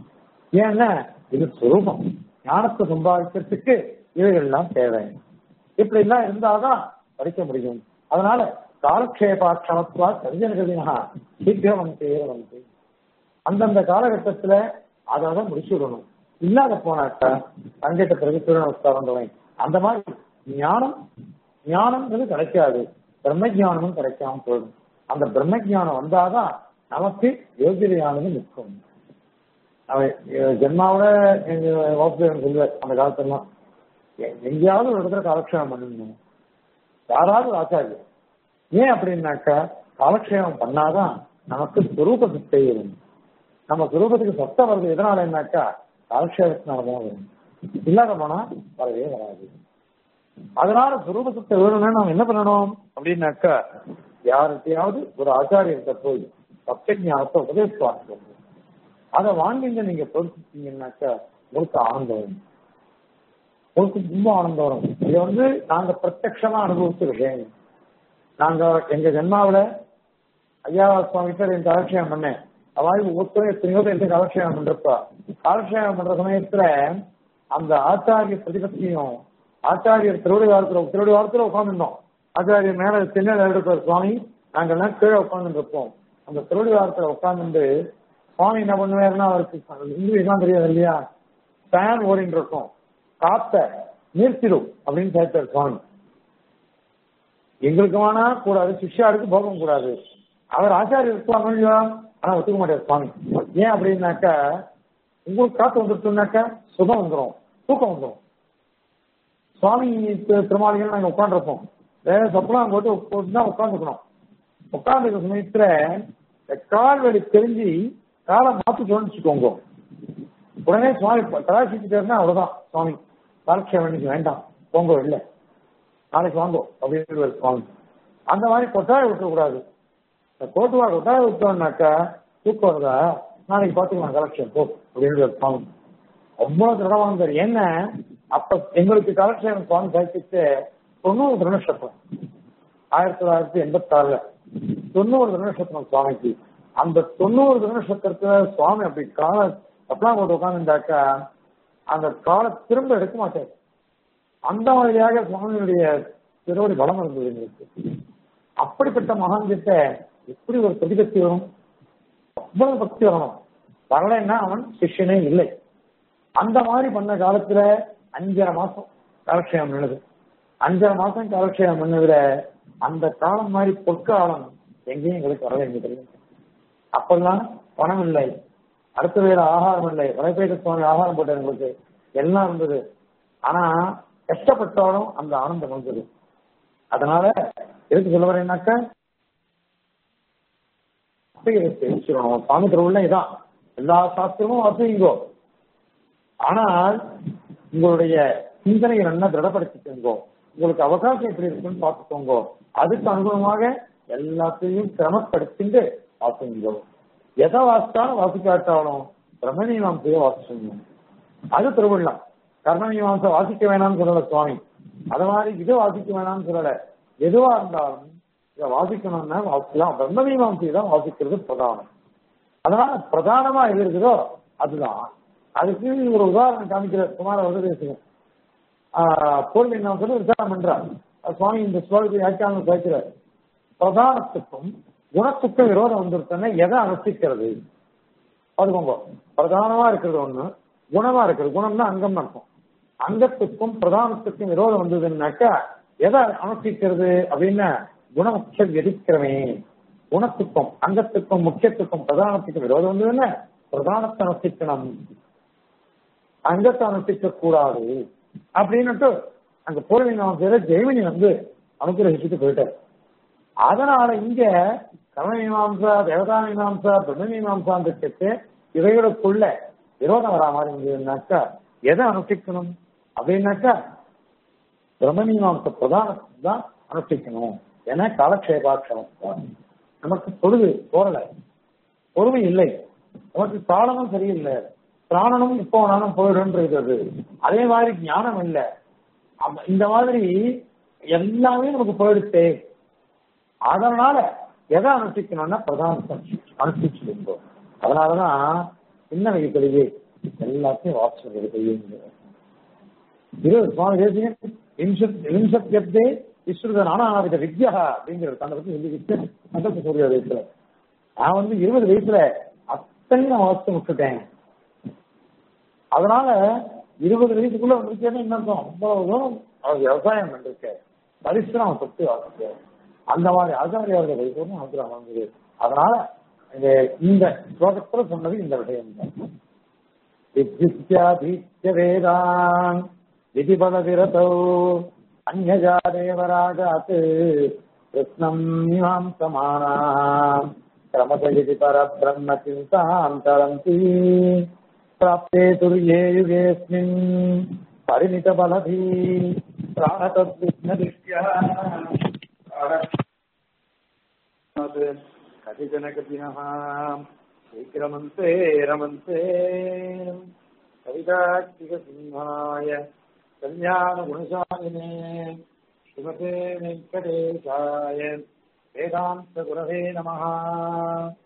ஏன்னா இது சுரூபம் ஞானத்தை சம்பாதிக்கிறதுக்கு இவைகள்லாம் தேவை இப்படி எல்லாம் இருந்தாதான் படிக்க முடியும் அதனால காலக்ஷேபாட்சமத்வா சர்ஜனகதினா சீக்கிரம் வந்து வந்து அந்தந்த காலகட்டத்துல அதை முடிச்சு விடணும் இல்லாத போனாக்கா அங்கிட்ட பிறகு திருநமஸ்காரம் அந்த மாதிரி ஞானம் ஞானம்ங்கிறது கிடைக்காது பிரம்ம ஞானமும் கிடைக்காம போயிடும் அந்த பிரம்ம ஞானம் வந்தாதான் நமக்கு யோகிதையானது நிற்கும் அவன் அஹ் ஜென்மாவோட எங்க வாசுதேவன் சொல்லுவார் அந்த காலத்தெல்லாம் எ- எங்கேயாவது ஒரு இடத்துல காலக்ஷேபம் பண்ணணும் யாராவது ஒரு ஆச்சாரியர் ஏன் அப்படின்னாக்கா காலக்ஷேபம் பண்ணாதான் நமக்கு சுரூப சித்தை வரும் நம்ம சுரூபத்துக்கு சத்தம் வருது எதனால என்னாக்கா காலக்ஷேபத்தினாலதான் வரும் இல்லாத போனா வரவே வராது அதனால சுரூப சித்தை வேணும்னா நம்ம என்ன பண்ணணும் அப்படின்னாக்கா யார்கிட்டயாவது ஒரு ஆச்சாரியர்கிட்ட போய் சத்திய ஞானத்தை உபதேசம் அதை வாங்கிங்க நீங்க பொறுத்துட்டீங்கன்னாக்கா உங்களுக்கு ஆனந்தம் வரும். உங்களுக்கு ரொம்ப ஆனந்தம் வரும் இது வந்து நாங்க பிரத்யட்சமா அனுபவிச்ச விஷயம் நாங்க எங்க ஜென்மாவில ஐயா சுவாமி கிட்ட என் காலட்சேபம் பண்ணேன் அவாய் ஒவ்வொருத்தரும் எத்தனையோ பேருக்கு காலட்சேபம் பண்றப்பா காலட்சேபம் பண்ற சமயத்துல அந்த ஆச்சாரிய பிரதிபத்தியும் ஆச்சாரியர் திருவடி வாரத்துல திருவடி வாரத்துல உட்காந்துருந்தோம் ஆச்சாரியர் மேல தென்னையில இருக்கிற சுவாமி நாங்கெல்லாம் கீழே உட்கார்ந்து இருப்போம் அந்த திருவடி வாரத்துல உட்கார்ந்து சுவாமி என்ன பண்ணுவாருன்னா அவருக்கு இங்கிலீஷ்லாம் தெரியாது இல்லையா ஃபேன் ஓடிட்டு இருக்கும் காத்த நிறுத்திடும் அப்படின்னு சேர்த்தார் சுவாமி எங்களுக்கு வேணா கூடாது சிஷ்யாருக்கு போகவும் கூடாது அவர் ஆச்சாரியர் இருக்கலாம் இல்லையா ஆனா ஒத்துக்க மாட்டார் சுவாமி ஏன் அப்படின்னாக்கா உங்களுக்கு காத்து வந்துருச்சுனாக்கா சுகம் வந்துடும் தூக்கம் வந்துடும் சுவாமி திரு- திருமாளிகள் நாங்க உட்காந்துருப்போம் வேற சொப்பலாம் போட்டு போட்டு தான் உட்காந்துக்கணும் உட்காந்துருக்க சமயத்துல இந்த கால் வலி தெரிஞ்சு காலை மாத்தி கவனிச்சுக்கோங்க உடனே சுவாமி கலாச்சிட்டாருன்னா அவ்வளவுதான் சுவாமி காலக்ஷேபம் இன்னைக்கு வேண்டாம் போங்க இல்லை நாளைக்கு வாங்கோ அப்படின்னு சுவாமி அந்த மாதிரி கொட்டாய விட்டுறக்கூடாது இந்த கோட்டுவா கொட்டாய விட்டோம்னாக்கா தூக்கம் வருதா நாளைக்கு பார்த்துக்கலாம் கலெக்ஷன் போ அப்படின்னு சுவாமி அவ்வளவு திடவாங்க என்ன அப்ப எங்களுக்கு கலெக்ஷன் சுவாமி சாய்ச்சிட்டு தொண்ணூறு திருநட்சத்திரம் ஆயிரத்தி தொள்ளாயிரத்தி எண்பத்தி ஆறுல தொண்ணூறு திருநட்சத்திரம் சுவாமிக்கு அந்த தொண்ணூறு திருநட்சத்திரத்துல சுவாமி அப்படி கால அப்பலாம் போட்டு உட்காந்துட்டாக்கா அந்த காலை திரும்ப எடுக்க மாட்டார் அந்த மாதிரியாக சுவாமியுடைய திருவடி பலம் இருந்தது எங்களுக்கு அப்படிப்பட்ட மகான் கிட்ட எப்படி ஒரு பிரதிபக்தி வரும் அவ்வளவு பக்தி வரணும் வரலைன்னா அவன் சிஷ்யனே இல்லை அந்த மாதிரி பண்ண காலத்துல அஞ்சரை மாசம் காலக்ஷேபம் பண்ணுது அஞ்சரை மாசம் காலக்ஷேபம் பண்ணதுல அந்த காலம் மாதிரி பொற்காலம் எங்கேயும் எங்களுக்கு வரல எங்க தெரியும் அப்பெல்லாம் பணம் இல்லை அடுத்த வேலை ஆகாரம் இல்லை வலைப்பேட்ட சுவாமி ஆகாரம் போட்டார் எங்களுக்கு எல்லாம் இருந்தது ஆனா கஷ்டப்பட்டாலும் அந்த ஆனந்தம் வந்தது அதனால எதுக்கு சொல்ல வரேன்னாக்கா தெரிவிச்சிடணும் சுவாமி திருவுள்ள இதான் எல்லா சாஸ்திரமும் வாசிங்கோ ஆனால் உங்களுடைய சிந்தனையை நல்லா திடப்படுத்திக்கோங்க உங்களுக்கு அவகாசம் எப்படி இருக்குன்னு பார்த்துக்கோங்க அதுக்கு அனுகுணமாக எல்லாத்தையும் கிரமப்படுத்திட்டு வாசிங்கோ எதை வாசித்தாலும் வாசிக்காட்டாலும் பிரம்மணீமாம்சையை வாசிச்சுங்க அது திருவிழா கர்ணமீமாம்சை வாசிக்க வேணாம்னு சொல்லல சுவாமி அது மாதிரி இது வாசிக்க வேணாம்னு சொல்லல எதுவா இருந்தாலும் இதை வாசிக்கணும்னா வாசிக்கலாம் பிரம்மமீமாம்சை தான் வாசிக்கிறது பிரதானம் அதனால பிரதானமா எது இருக்குதோ அதுதான் அதுக்கு ஒரு உதாரணம் காமிக்கிற குமார வந்து பேசுங்க பொருள் என்ன சொல்லி விசாரம் பண்றார் அது சுவாமி இந்த ஸ்லோகத்தை வியாக்கியானம் கேட்கிறார் பிரதானத்துக்கும் குணத்துக்கும் விரோதம் வந்துருச்சுன்னா எதை அனுஷ்டிக்கிறது அதுக்கோங்க பிரதானமா இருக்கிறது ஒண்ணு குணமா இருக்கிறது குணம்னா அங்கம் அர்த்தம் அங்கத்துக்கும் பிரதானத்துக்கும் விரோதம் வந்ததுன்னாக்கா எதை அனுஷ்டிக்கிறது அப்படின்னா குணமுக்கியம் எதிர்க்கிறவே குணத்துக்கும் அங்கத்துக்கும் முக்கியத்துக்கும் பிரதானத்துக்கும் விரோதம் வந்ததுன்னா பிரதானத்தை அனுஷ்டிக்கணும் அங்கத்தை அனுஷ்டிக்க கூடாது அப்படின்னுட்டு அங்க பூர்வீக ஜெய்மினி வந்து அனுகிரகிச்சுட்டு போயிட்டார் அதனால இங்க கர்மமீமாம்சா தேவதா மீமாம்சா பிரம்ம மீமாம்சான்னு இருக்கிறது இவைகளுக்குள்ள விரோதம் வரா மாதிரி இருந்ததுனாக்கா எதை அனுஷ்டிக்கணும் அப்படின்னாக்கா பிரம்மமீமாம்ச பிரதானத்தை தான் அனுஷ்டிக்கணும் ஏன்னா காலக்ஷேபாட்சரம் நமக்கு பொழுது போரல பொறுமை இல்லை நமக்கு காலமும் சரியில்லை பிராணனும் இப்போ வேணாலும் போயிடுன்றது அதே மாதிரி ஞானம் இல்லை அப்ப இந்த மாதிரி எல்லாமே நமக்கு போயிடுச்சு அதனால எதை அனுஷ்டிக்கணும்னா பிரதான அனுஷ்டிச்சு அதனாலதான் சின்ன வயசுலேயே எல்லாத்தையும் வாட்ஸ்அப் தெரியுங்க இது சுவாமி தேசிகன் விம்சத்யப்தே விஸ்ருத நானாவித வித்யா அப்படிங்கிற தன்னை பத்தி சொல்லிக்கிட்டு சந்தோஷ சூரிய வயசுல நான் வந்து இருபது வயசுல அத்தனை நான் வாசித்து விட்டுட்டேன் அதனால இருபது வயசுக்குள்ள வந்துருக்கேன்னு என்ன அர்த்தம் அவ்வளவு தூரம் அவர் விவசாயம் பண்ணிருக்க பரிசுரம் சொத்து வாசிக்க அந்த மாதிரி ஆச்சாரியாவுடைய வயசு அவசரம் வாங்குது அதனால இந்த இந்த ஸ்லோகத்துல சொன்னது இந்த விஷயம் தான் வித்யுத்யாதீத்ய வேதான் விதிபல விரதோ அந்நஜா தேவராஜாத் கிருஷ்ணம் இமாம் சமானாம் கிரமசகிதி பரபிரம்ம சிந்தாம் தரந்தி प्राप्ते तुर्ये युगेऽस्मिन् परिमितबलधी प्राणतद्विघ्नदृष्ट्या कतिचन कपिनः शीघ्रमन्ते रमन्ते कविताक्षिकसिंहाय கல்யாண குணசாலினே ஸ்ரீமதே வெங்கடேசாய வேதாந்த குரவே நமஹா